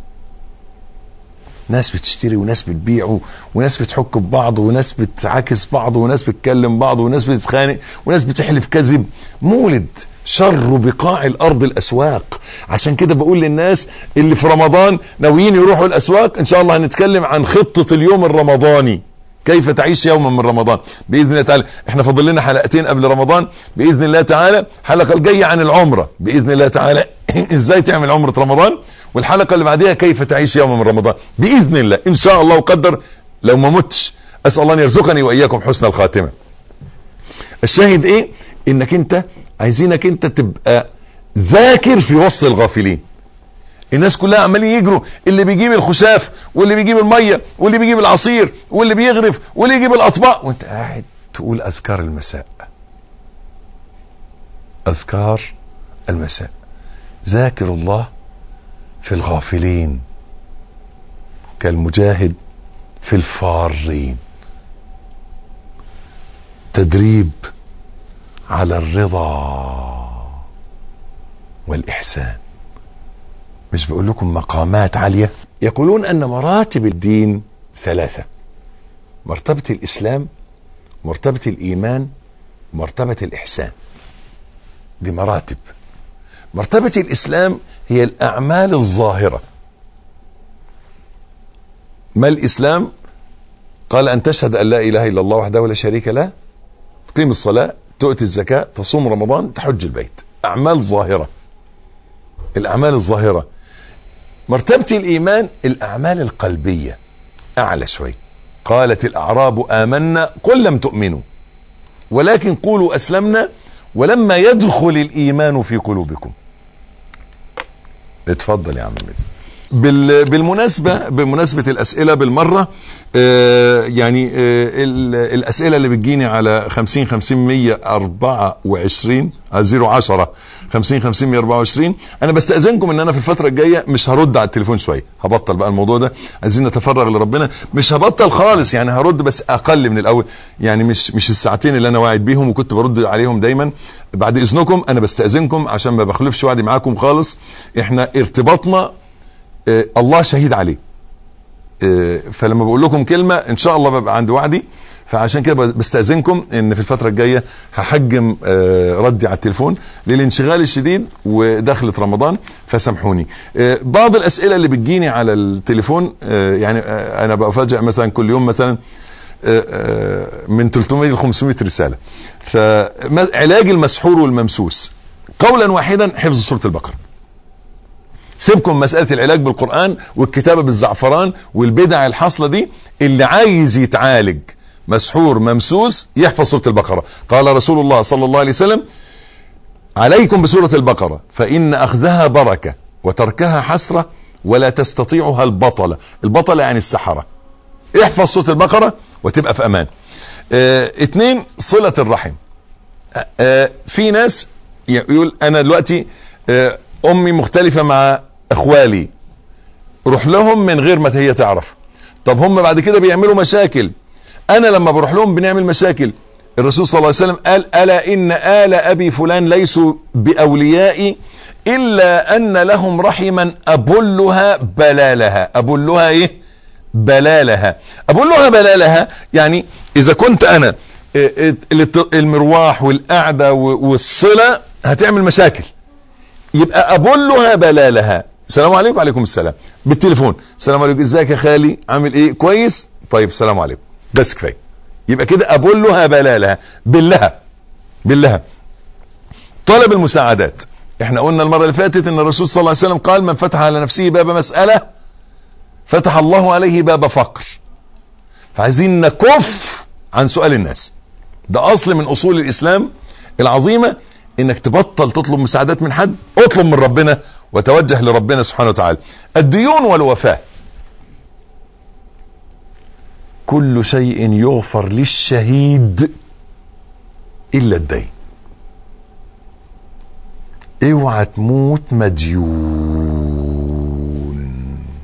ناس بتشتري وناس بتبيع وناس بتحك ببعض وناس بتعاكس بعض وناس بتكلم بعض وناس بتتخانق وناس بتحلف كذب مولد شر بقاع الارض الاسواق عشان كده بقول للناس اللي في رمضان ناويين يروحوا الاسواق ان شاء الله هنتكلم عن خطه اليوم الرمضاني كيف تعيش يوما من رمضان باذن الله تعالى احنا فاضل لنا حلقتين قبل رمضان باذن الله تعالى الحلقه الجايه عن العمره باذن الله تعالى ازاي تعمل عمره رمضان والحلقه اللي بعديها كيف تعيش يوما من رمضان باذن الله ان شاء الله وقدر لو ما متش اسال الله ان يرزقني واياكم حسن الخاتمه الشاهد ايه انك انت عايزينك انت تبقى ذاكر في وسط الغافلين الناس كلها عمالين يجروا اللي بيجيب الخشاف واللي بيجيب الميه واللي بيجيب العصير واللي بيغرف واللي يجيب الاطباق وانت قاعد تقول اذكار المساء اذكار المساء ذاكر الله في الغافلين كالمجاهد في الفارين تدريب على الرضا والاحسان مش بقول لكم مقامات عالية يقولون أن مراتب الدين ثلاثة مرتبة الإسلام مرتبة الإيمان مرتبة الإحسان دي مراتب مرتبة الإسلام هي الأعمال الظاهرة ما الإسلام قال أن تشهد أن لا إله إلا الله وحده لا شريك له تقيم الصلاة تؤتي الزكاة تصوم رمضان تحج البيت أعمال ظاهرة الأعمال الظاهرة مرتبة الإيمان الأعمال القلبية أعلى شوي قالت الأعراب آمنا قل لم تؤمنوا ولكن قولوا أسلمنا ولما يدخل الإيمان في قلوبكم اتفضل يا عم بالمناسبة بمناسبة الأسئلة بالمرة آه يعني آه الأسئلة اللي بتجيني على 50 50 124 010 50 50 124 أنا بستأذنكم إن أنا في الفترة الجاية مش هرد على التليفون شوية هبطل بقى الموضوع ده عايزين نتفرغ لربنا مش هبطل خالص يعني هرد بس أقل من الأول يعني مش مش الساعتين اللي أنا واعد بيهم وكنت برد عليهم دايما بعد إذنكم أنا بستأذنكم عشان ما بخلفش وعدي معاكم خالص إحنا ارتباطنا آه الله شهيد عليه آه فلما بقول لكم كلمة ان شاء الله ببقى عند وعدي فعشان كده بستأذنكم ان في الفترة الجاية هحجم آه ردي على التليفون للانشغال الشديد ودخلة رمضان فسامحوني بعض الاسئلة اللي بتجيني على التليفون يعني انا بفاجئ مثلا كل يوم مثلا من 300 ل 500 رسالة فعلاج المسحور والممسوس قولا واحدا حفظ سورة البقرة سيبكم مسألة العلاج بالقرآن والكتابة بالزعفران والبدع الحاصلة دي اللي عايز يتعالج مسحور ممسوس يحفظ سورة البقرة قال رسول الله صلى الله عليه وسلم عليكم بسورة البقرة فإن أخذها بركة وتركها حسرة ولا تستطيعها البطلة البطلة يعني السحرة احفظ سورة البقرة وتبقى في أمان اه اتنين صلة الرحم اه في ناس يقول أنا دلوقتي اه أمي مختلفة مع أخوالي روح لهم من غير ما هي تعرف طب هم بعد كده بيعملوا مشاكل أنا لما بروح لهم بنعمل مشاكل الرسول صلى الله عليه وسلم قال ألا إن آل أبي فلان ليسوا بأوليائي إلا أن لهم رحما أبلها بلالها أبلها إيه بلالها أبلها بلالها يعني إذا كنت أنا المرواح والقعدة والصلة هتعمل مشاكل يبقى أبلها بلالها السلام عليكم وعليكم السلام بالتليفون السلام عليكم ازيك يا خالي عامل ايه كويس طيب السلام عليكم بس كفايه يبقى كده أبلها بلالها باللها باللها طلب المساعدات احنا قلنا المرة اللي فاتت ان الرسول صلى الله عليه وسلم قال من فتح على نفسه باب مسألة فتح الله عليه باب فقر فعايزين نكف عن سؤال الناس ده اصل من اصول الاسلام العظيمة انك تبطل تطلب مساعدات من حد اطلب من ربنا وتوجه لربنا سبحانه وتعالى الديون والوفاه كل شيء يغفر للشهيد الا الدين اوعى تموت مديون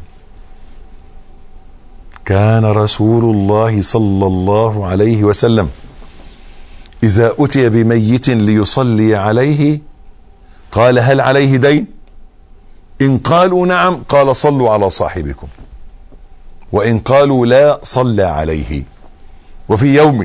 كان رسول الله صلى الله عليه وسلم اذا اتي بميت ليصلي عليه قال هل عليه دين ان قالوا نعم قال صلوا على صاحبكم وإن قالوا لا صلى عليه وفي يوم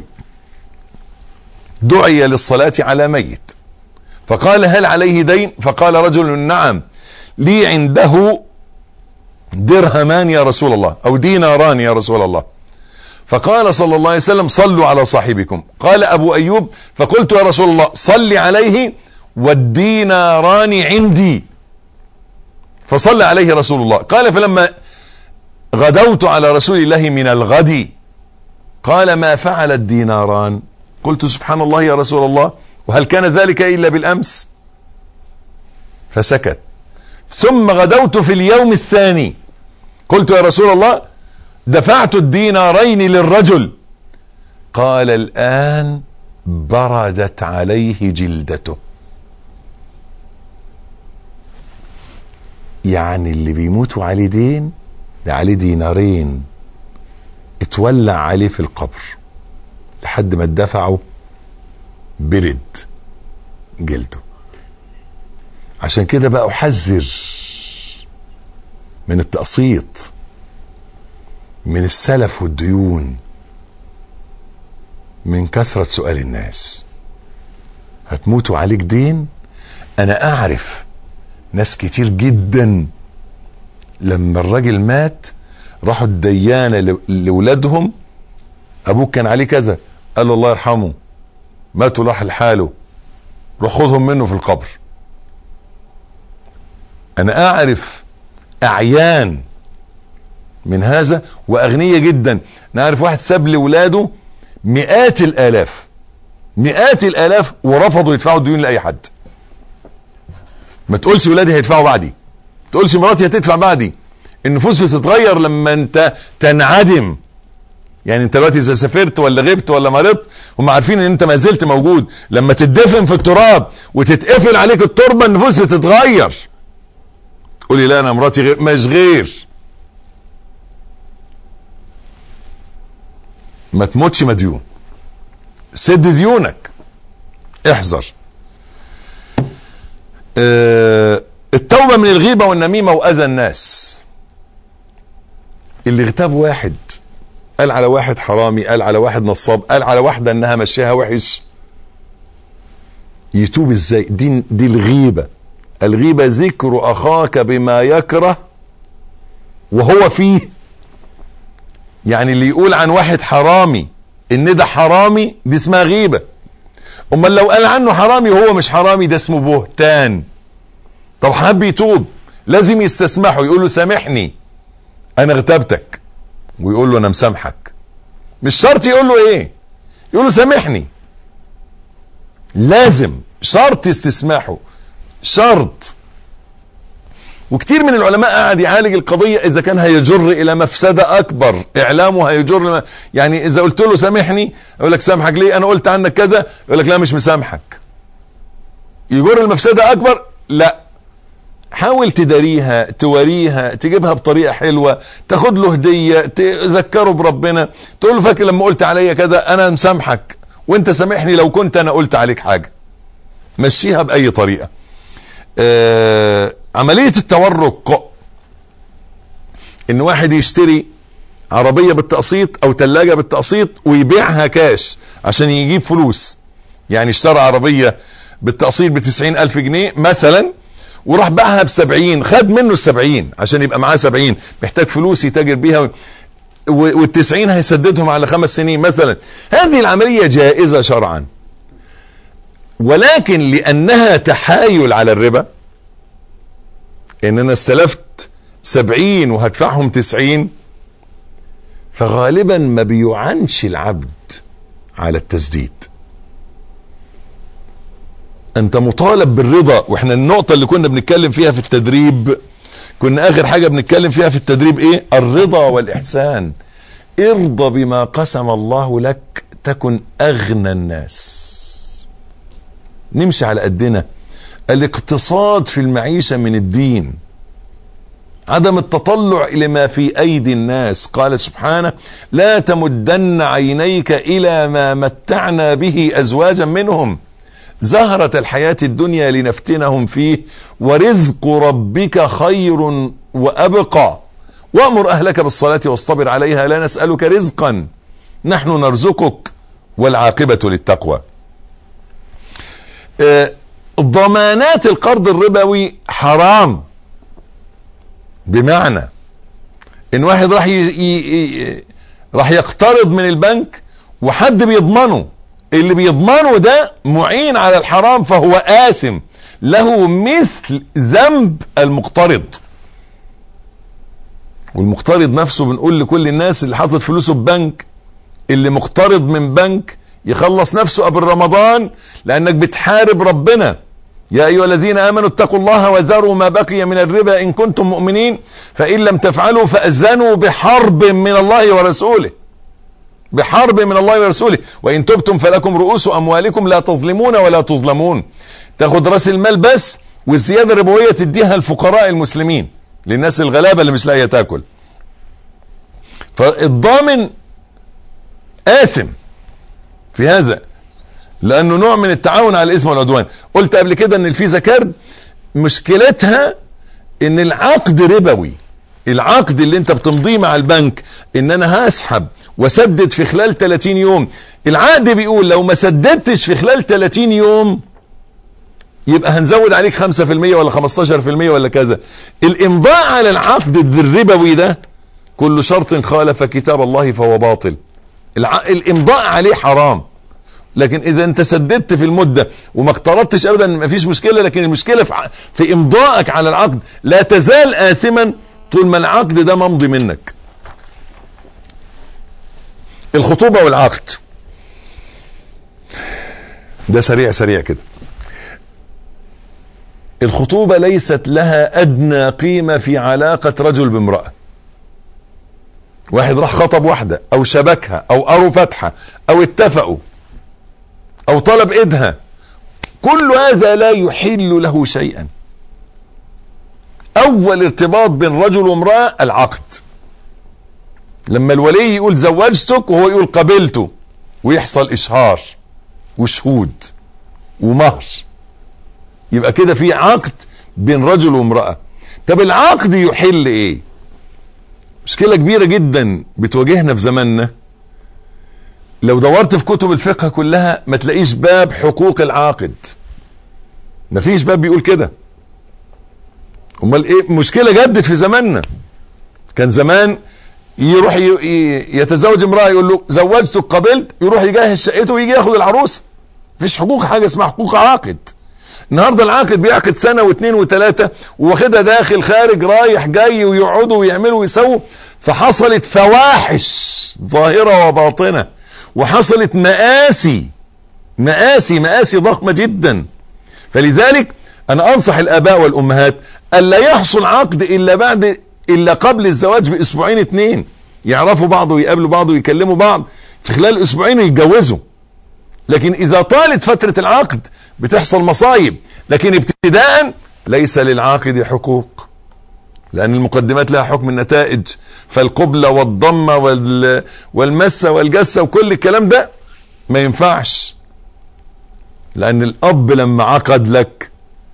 دعي للصلاة على ميت فقال هل عليه دين فقال رجل نعم لي عنده درهمان يا رسول الله أو ديناران يا رسول الله فقال صلى الله عليه وسلم صلوا على صاحبكم قال أبو أيوب فقلت يا رسول الله صل عليه والديناران عندي فصلى عليه رسول الله قال فلما غدوت على رسول الله من الغد قال ما فعل الديناران قلت سبحان الله يا رسول الله وهل كان ذلك إلا بالأمس فسكت ثم غدوت في اليوم الثاني قلت يا رسول الله دفعت الدينارين للرجل قال الآن بردت عليه جلدته يعني اللي بيموتوا عليه دين ده عليه دينارين اتولع عليه في القبر لحد ما اتدفعوا برد جلده عشان كده بقى احذر من التقسيط من السلف والديون من كثرة سؤال الناس هتموتوا عليك دين انا اعرف ناس كتير جدا لما الراجل مات راحوا الديانة لولادهم ابوك كان عليه كذا قال له الله يرحمه ماتوا راح لحاله روح خذهم منه في القبر انا اعرف اعيان من هذا واغنية جدا نعرف واحد ساب لاولاده مئات الالاف مئات الالاف ورفضوا يدفعوا الديون لاي حد ما تقولش ولادي هيدفعوا بعدي تقولش مراتي هتدفع بعدي النفوس بتتغير لما انت تنعدم يعني انت دلوقتي اذا سافرت ولا غبت ولا مرضت هم عارفين ان انت ما زلت موجود لما تدفن في التراب وتتقفل عليك التربه النفوس بتتغير قولي لا انا مراتي غير مش غير ما تموتش مديون سد ديونك احذر اه التوبة من الغيبة والنميمة وأذى الناس اللي اغتاب واحد قال على واحد حرامي قال على واحد نصاب قال على واحدة انها مشيها وحش يتوب ازاي دي, دي الغيبة الغيبة ذكر اخاك بما يكره وهو فيه يعني اللي يقول عن واحد حرامي ان ده حرامي دي اسمها غيبة امال لو قال عنه حرامي وهو مش حرامي ده اسمه بهتان طب حب يتوب لازم يستسمحه يقول له سامحني انا اغتبتك ويقول له انا مسامحك مش شرط يقول له ايه يقول له سامحني لازم شرط استسماحه شرط وكتير من العلماء قاعد يعالج القضية اذا كان هيجر الى مفسدة اكبر اعلامه هيجر لما يعني اذا قلت له سامحني يقول لك سامحك ليه انا قلت عنك كذا يقول لك لا مش مسامحك يجر المفسدة اكبر لا حاول تداريها توريها تجيبها بطريقة حلوة تاخد له هدية تذكره بربنا تقول له فاكر لما قلت عليا كذا انا مسامحك وانت سامحني لو كنت انا قلت عليك حاجة مشيها باي طريقة آه عملية التورق ان واحد يشتري عربية بالتقسيط او تلاجة بالتقسيط ويبيعها كاش عشان يجيب فلوس يعني اشترى عربية بالتقسيط بتسعين الف جنيه مثلا وراح باعها بسبعين خد منه السبعين عشان يبقى معاه سبعين محتاج فلوس يتاجر بيها والتسعين هيسددهم على خمس سنين مثلا هذه العملية جائزة شرعا ولكن لانها تحايل على الربا ان انا استلفت سبعين وهدفعهم تسعين فغالبا ما بيعنش العبد على التسديد انت مطالب بالرضا واحنا النقطة اللي كنا بنتكلم فيها في التدريب كنا اخر حاجة بنتكلم فيها في التدريب ايه الرضا والاحسان ارضى بما قسم الله لك تكن اغنى الناس نمشي على قدنا الاقتصاد في المعيشة من الدين عدم التطلع لما في ايدي الناس قال سبحانه لا تمدن عينيك الى ما متعنا به ازواجا منهم زهرة الحياة الدنيا لنفتنهم فيه ورزق ربك خير وابقى وامر اهلك بالصلاة واصطبر عليها لا نسألك رزقا نحن نرزقك والعاقبة للتقوى اه ضمانات القرض الربوي حرام بمعنى ان واحد راح ي... ي... راح يقترض من البنك وحد بيضمنه اللي بيضمنه ده معين على الحرام فهو آثم له مثل ذنب المقترض والمقترض نفسه بنقول لكل الناس اللي حاطط فلوسه في بنك اللي مقترض من بنك يخلص نفسه قبل رمضان لانك بتحارب ربنا يا ايها الذين امنوا اتقوا الله وذروا ما بقي من الربا ان كنتم مؤمنين فان لم تفعلوا فاذنوا بحرب من الله ورسوله بحرب من الله ورسوله وان تبتم فلكم رؤوس اموالكم لا تظلمون ولا تظلمون تاخد راس المال بس والزياده الربويه تديها الفقراء المسلمين للناس الغلابه اللي مش لاقيه تاكل فالضامن آثم في هذا لانه نوع من التعاون على الاثم والعدوان قلت قبل كده ان الفيزا كارد مشكلتها ان العقد ربوي العقد اللي انت بتمضيه مع البنك ان انا هسحب وسدد في خلال 30 يوم العقد بيقول لو ما سددتش في خلال 30 يوم يبقى هنزود عليك 5% ولا 15% ولا كذا الامضاء على العقد الربوي ده كل شرط خالف كتاب الله فهو باطل الع... الامضاء عليه حرام لكن اذا انت سددت في المدة وما اقترضتش ابدا ما فيش مشكلة لكن المشكلة في, ع... في امضائك على العقد لا تزال آثما طول ما العقد ده ممضي منك الخطوبة والعقد ده سريع سريع كده الخطوبة ليست لها ادنى قيمة في علاقة رجل بامرأة واحد راح خطب واحدة او شبكها او قروا فتحة او اتفقوا او طلب ايدها كل هذا لا يحل له شيئا اول ارتباط بين رجل وامرأة العقد لما الولي يقول زوجتك وهو يقول قبلته ويحصل اشهار وشهود ومهر يبقى كده في عقد بين رجل وامرأة طب العقد يحل ايه مشكلة كبيرة جدا بتواجهنا في زماننا لو دورت في كتب الفقه كلها ما تلاقيش باب حقوق العاقد مفيش باب بيقول كده امال ايه مشكلة جدت في زماننا كان زمان يروح يتزوج امرأة يقول له زوجتك قبلت يروح يجهز شقته ويجي ياخد العروسة مفيش حقوق حاجة اسمها حقوق عاقد النهارده العاقد بيعقد سنه واثنين وثلاثه واخدها داخل خارج رايح جاي ويقعدوا ويعملوا ويسووا فحصلت فواحش ظاهره وباطنه وحصلت مآسي مآسي مآسي ضخمه جدا فلذلك انا انصح الاباء والامهات الا يحصل عقد الا بعد الا قبل الزواج باسبوعين اثنين يعرفوا بعض ويقابلوا بعض ويكلموا بعض في خلال اسبوعين يتجوزوا لكن اذا طالت فترة العقد بتحصل مصايب لكن ابتداء ليس للعاقد حقوق لان المقدمات لها حكم النتائج فالقبلة والضمة وال... والمسة والجسة وكل الكلام ده ما ينفعش لان الاب لما عقد لك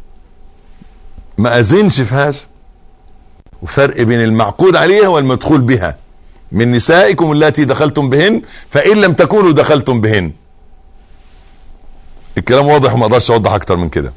ما اذنش في هذا وفرق بين المعقود عليها والمدخول بها من نسائكم التي دخلتم بهن فان لم تكونوا دخلتم بهن الكلام واضح وما اقدرش اوضح اكتر من كده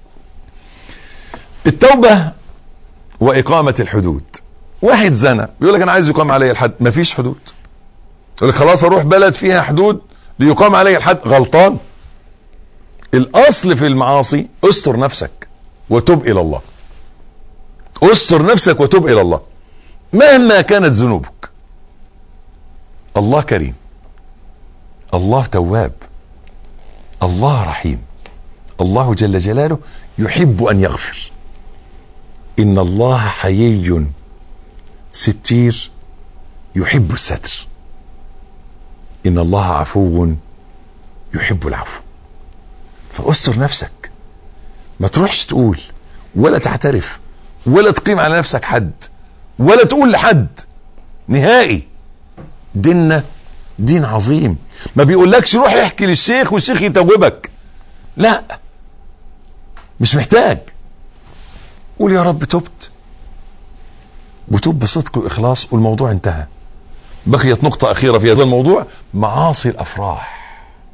التوبة واقامة الحدود واحد زنى بيقول لك انا عايز يقام علي الحد مفيش حدود يقول لك خلاص اروح بلد فيها حدود ليقام علي الحد غلطان الاصل في المعاصي استر نفسك وتب الى الله استر نفسك وتب الى الله مهما كانت ذنوبك الله كريم الله تواب الله رحيم الله جل جلاله يحب ان يغفر ان الله حيي ستير يحب الستر ان الله عفو يحب العفو فاستر نفسك ما تروحش تقول ولا تعترف ولا تقيم على نفسك حد ولا تقول لحد نهائي ديننا دين عظيم ما بيقولكش روح احكي للشيخ والشيخ يتوبك لا مش محتاج قول يا رب تبت وتوب بصدق واخلاص والموضوع انتهى بقيت نقطة أخيرة في هذا الموضوع معاصي الأفراح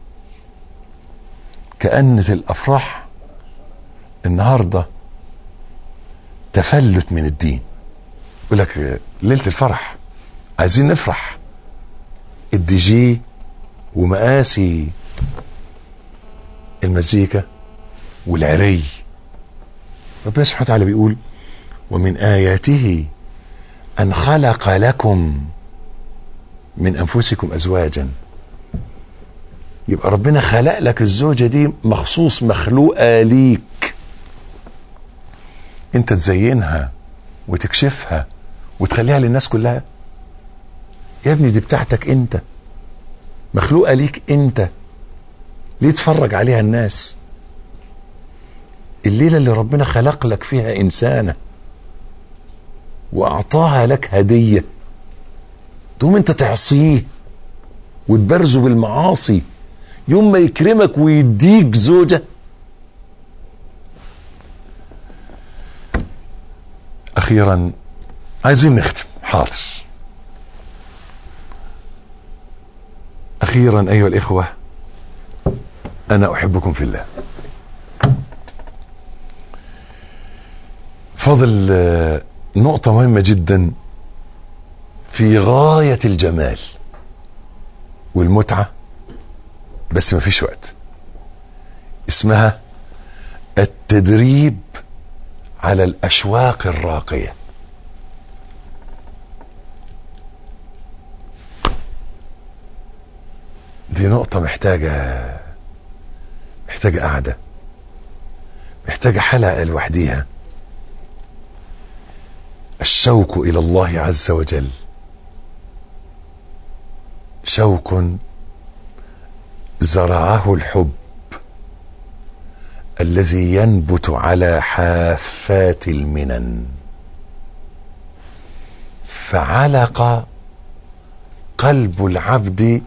كأنة الأفراح النهاردة تفلت من الدين يقول لك ليلة الفرح عايزين نفرح الدي جي ومقاسي المزيكا والعري ربنا سبحانه وتعالى بيقول ومن آياته أن خلق لكم من أنفسكم أزواجا يبقى ربنا خلق لك الزوجة دي مخصوص مخلوقة ليك انت تزينها وتكشفها وتخليها للناس كلها يا ابني دي بتاعتك انت مخلوقة ليك انت ليه تفرج عليها الناس الليلة اللي ربنا خلق لك فيها إنسانة وأعطاها لك هدية تقوم أنت تعصيه وتبرزه بالمعاصي يوم ما يكرمك ويديك زوجة أخيرا عايزين نختم حاضر أخيرا أيها الإخوة أنا أحبكم في الله فاضل نقطة مهمة جدا في غاية الجمال والمتعة بس ما فيش وقت اسمها التدريب على الأشواق الراقية دي نقطة محتاجة محتاجة قعدة محتاجة حلقة لوحديها الشوق الى الله عز وجل شوق زرعه الحب الذي ينبت على حافات المنن فعلق قلب العبد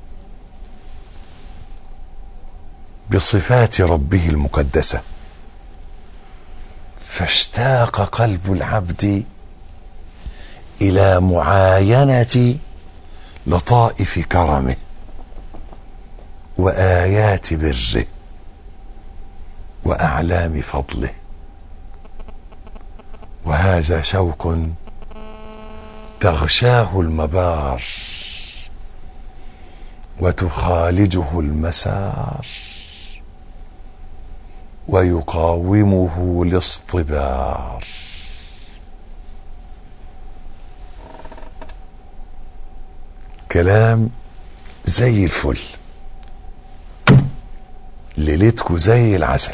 بصفات ربه المقدسه فاشتاق قلب العبد الى معاينه لطائف كرمه وايات بره واعلام فضله وهذا شوق تغشاه المبار وتخالجه المسار ويقاومه الاصطبار كلام زي الفل ليلتكو زي العسل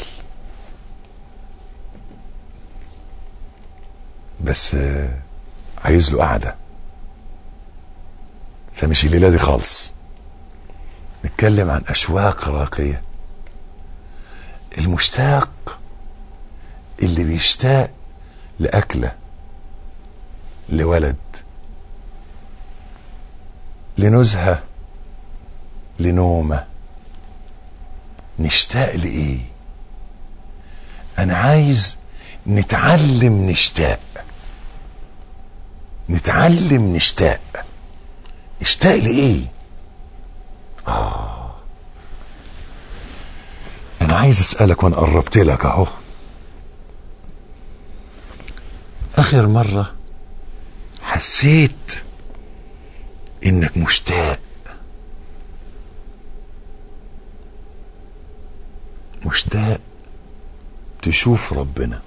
بس آه، عايز له قعده فمش الليله دي خالص نتكلم عن اشواق راقيه المشتاق اللي بيشتاق لاكله لولد لنزهه لنومه نشتاق لايه انا عايز نتعلم نشتاق نتعلم نشتاق نشتاق لايه اه انا عايز اسالك وانا قربت لك اهو اخر مره حسيت انك مشتاق مشتاق تشوف ربنا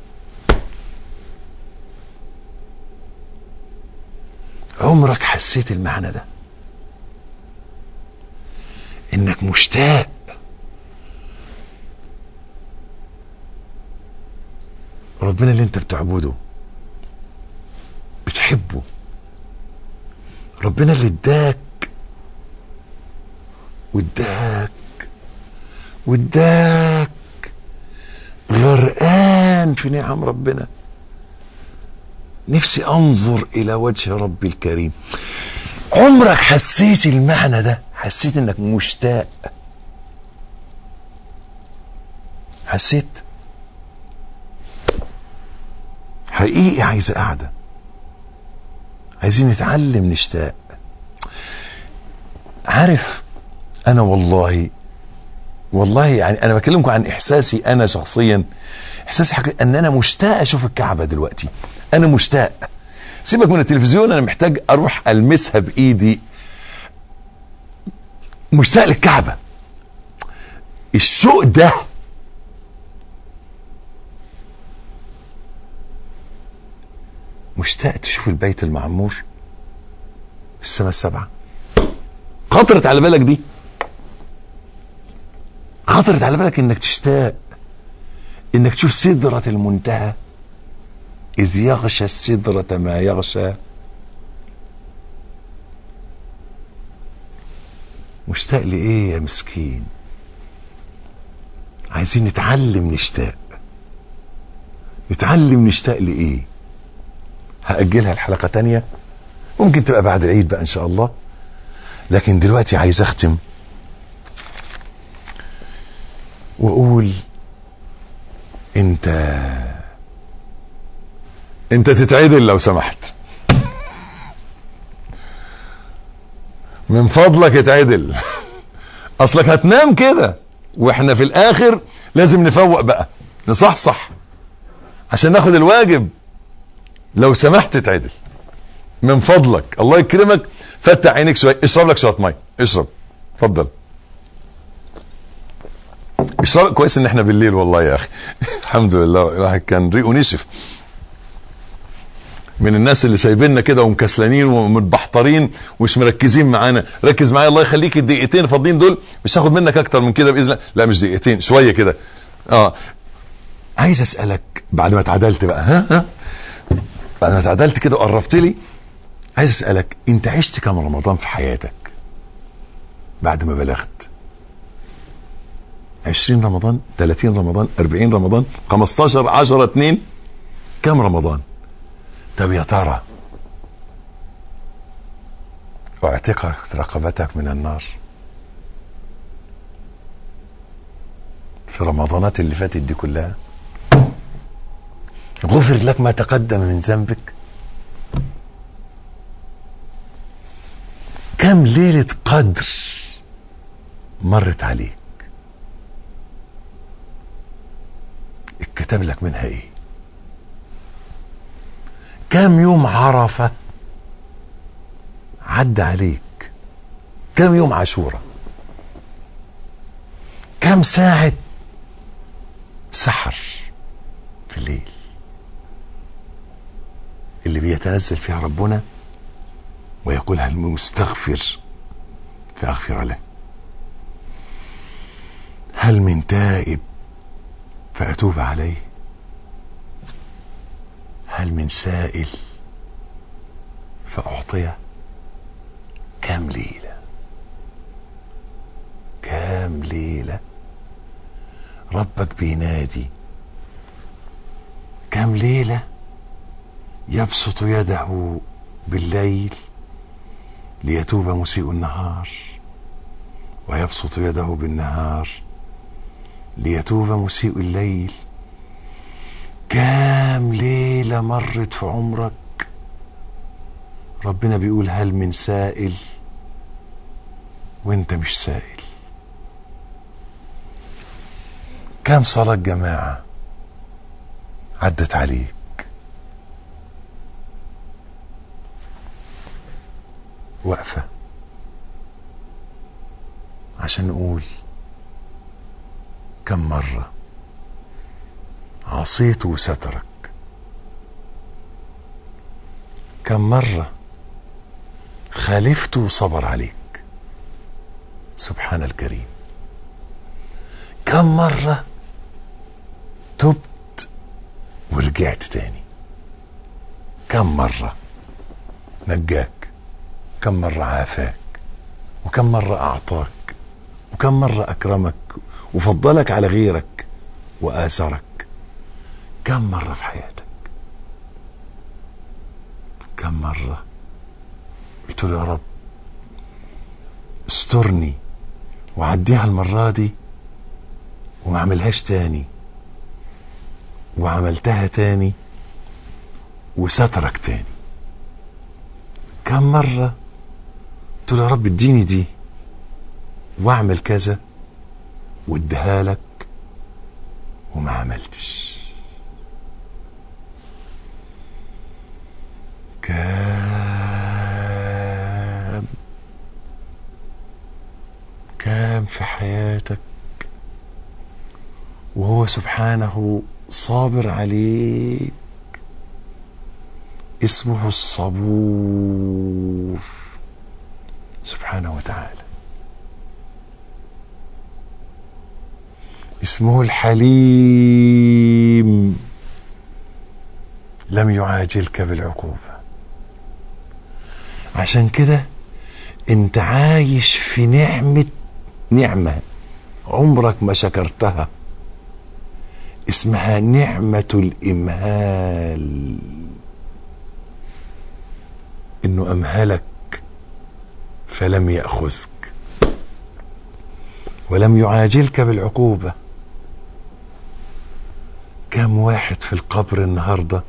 عمرك حسيت المعنى ده انك مشتاق ربنا اللي انت بتعبده بتحبه ربنا اللي اداك واداك واداك غرقان في نعم ربنا نفسي انظر الى وجه ربي الكريم عمرك حسيت المعنى ده حسيت انك مشتاق حسيت حقيقي عايزة قاعدة عايزين نتعلم نشتاق عارف انا والله والله يعني انا بكلمكم عن احساسي انا شخصيا احساسي حقيقي ان انا مشتاق اشوف الكعبه دلوقتي انا مشتاق سيبك من التلفزيون انا محتاج اروح المسها بايدي مشتاق للكعبه الشوق ده مشتاق تشوف البيت المعمور في السماء السبعه خطرت على بالك دي خطرت على بالك انك تشتاق انك تشوف سدرة المنتهى اذ يغشى السدرة ما يغشى مشتاق لايه يا مسكين عايزين نتعلم نشتاق نتعلم نشتاق لايه هأجلها الحلقة تانية ممكن تبقى بعد العيد بقى ان شاء الله لكن دلوقتي عايز اختم واقول انت انت تتعدل لو سمحت من فضلك اتعدل اصلك هتنام كده واحنا في الاخر لازم نفوق بقى نصحصح عشان ناخد الواجب لو سمحت اتعدل من فضلك الله يكرمك فتح عينيك شويه اشرب لك شويه ميه اشرب اتفضل اشرب كويس ان احنا بالليل والله يا اخي الحمد لله الواحد كان ريقه نشف من الناس اللي سايبيننا كده ومكسلانين ومتبحترين ومش مركزين معانا ركز معايا الله يخليك الدقيقتين فاضيين دول مش هاخد منك اكتر من كده باذن الله لا مش دقيقتين شويه كده اه عايز اسالك بعد ما اتعدلت بقى ها ها بعد ما اتعدلت كده وقربت لي عايز اسالك انت عشت كم رمضان في حياتك بعد ما بلغت 20 رمضان 30 رمضان 40 رمضان 15 10 2 كم رمضان طب يا ترى اعتقت رقبتك من النار في رمضانات اللي فاتت دي كلها غفر لك ما تقدم من ذنبك كم ليلة قدر مرت عليك اتكتب لك منها ايه كم يوم عرفة عدى عليك كم يوم عاشورة كم ساعة سحر في الليل اللي بيتنزل فيها ربنا ويقول هل مستغفر فأغفر له هل من تائب فأتوب عليه هل من سائل فأعطيه كام ليلة كام ليلة ربك بينادي كام ليلة يبسط يده بالليل ليتوب مسيء النهار ويبسط يده بالنهار ليتوب مسيء الليل كام ليلة مرت في عمرك ربنا بيقول هل من سائل وانت مش سائل كام صلاة جماعة عدت عليك وقفة عشان نقول كم مرة عصيت وسترك كم مرة خالفت وصبر عليك سبحان الكريم كم مرة تبت ورجعت تاني كم مرة نجاك كم مرة عافاك وكم مرة أعطاك وكم مرة أكرمك وفضلك على غيرك وآثرك كم مرة في حياتك كم مرة قلت له يا رب استرني وعديها المرة دي وما اعملهاش تاني وعملتها تاني وسترك تاني كم مرة قلت له يا رب اديني دي واعمل كذا واديها لك وما عملتش كام كام في حياتك وهو سبحانه صابر عليك اسمه الصبور سبحانه وتعالى اسمه الحليم لم يعاجلك بالعقوبة عشان كده انت عايش في نعمة نعمة عمرك ما شكرتها اسمها نعمة الإمهال إنه أمهلك فلم يأخذك ولم يعاجلك بالعقوبة كم واحد في القبر النهاردة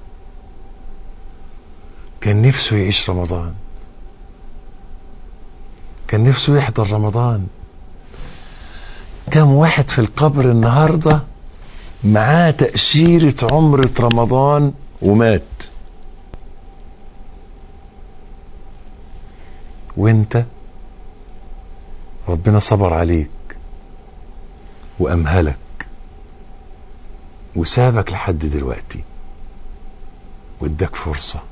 كان نفسه يعيش رمضان كان نفسه يحضر رمضان كم واحد في القبر النهارده معاه تأشيرة عمرة رمضان ومات وانت ربنا صبر عليك وأمهلك وسابك لحد دلوقتي واداك فرصة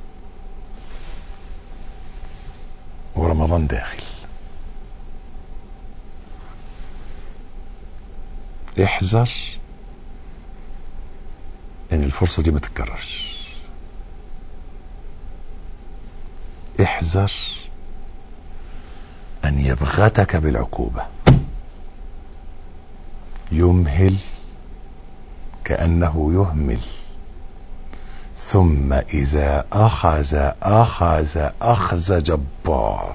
ورمضان داخل احذر ان الفرصة دي ما تتكررش احذر ان يبغتك بالعقوبة يمهل كأنه يهمل ثم إذا أخذ أخذ أخذ جبار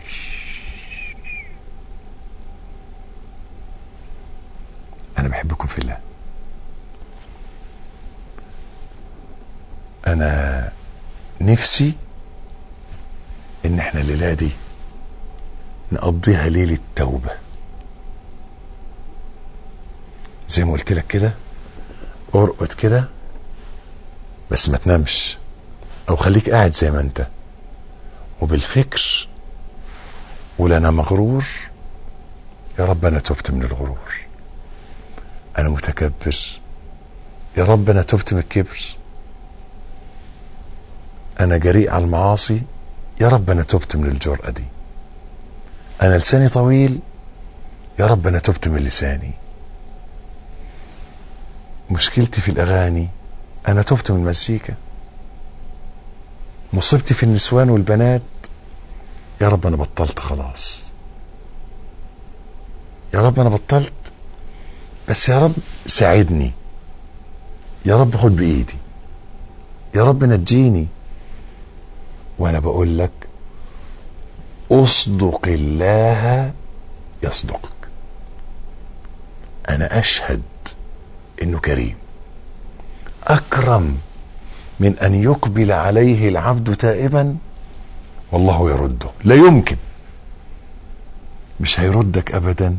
أنا بحبكم في الله انا نفسي ان احنا الليله دي نقضيها ليله توبه زي ما قلت لك كده ارقد كده بس ما تنامش او خليك قاعد زي ما انت وبالفكر ولا انا مغرور يا رب انا تبت من الغرور انا متكبر يا رب انا تبت من الكبر انا جريء على المعاصي يا رب انا تبت من الجرأة دي انا لساني طويل يا رب انا تبت من لساني مشكلتي في الاغاني انا تبت من المزيكا مصيبتي في النسوان والبنات يا رب انا بطلت خلاص يا رب انا بطلت بس يا رب ساعدني يا رب خد بايدي يا رب نجيني وانا بقول لك اصدق الله يصدقك انا اشهد انه كريم اكرم من ان يقبل عليه العبد تائبا والله يرده لا يمكن مش هيردك ابدا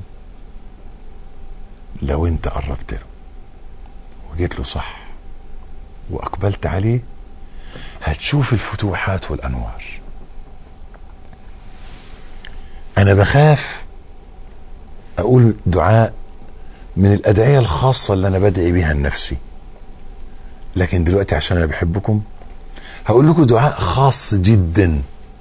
لو انت قربت له وجيت له صح واقبلت عليه هتشوف الفتوحات والانوار انا بخاف اقول دعاء من الادعيه الخاصه اللي انا بدعي بيها لنفسي لكن دلوقتي عشان انا بحبكم هقول لكم دعاء خاص جدا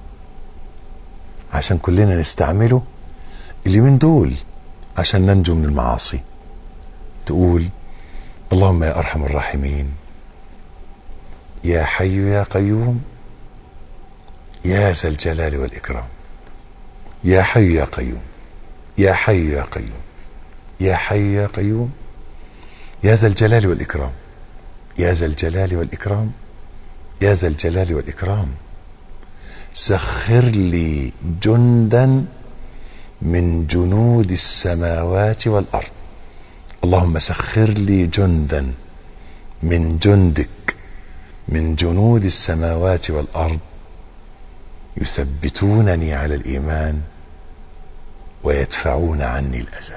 عشان كلنا نستعمله اليومين دول عشان ننجو من المعاصي تقول اللهم يا ارحم الراحمين يا حي يا قيوم يا ذا الجلال والاكرام يا حي يا قيوم يا حي يا قيوم يا حي يا قيوم يا ذا الجلال والاكرام يا ذا الجلال والاكرام يا ذا الجلال والاكرام سخر لي جندا من جنود السماوات والارض اللهم سخر لي جندا من جندك من جنود السماوات والارض يثبتونني على الايمان ويدفعون عني الاذى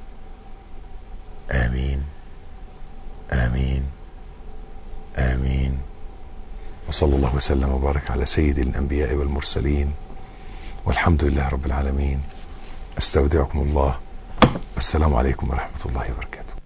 امين امين امين وصلى الله وسلم وبارك على سيد الانبياء والمرسلين والحمد لله رب العالمين استودعكم الله والسلام عليكم ورحمه الله وبركاته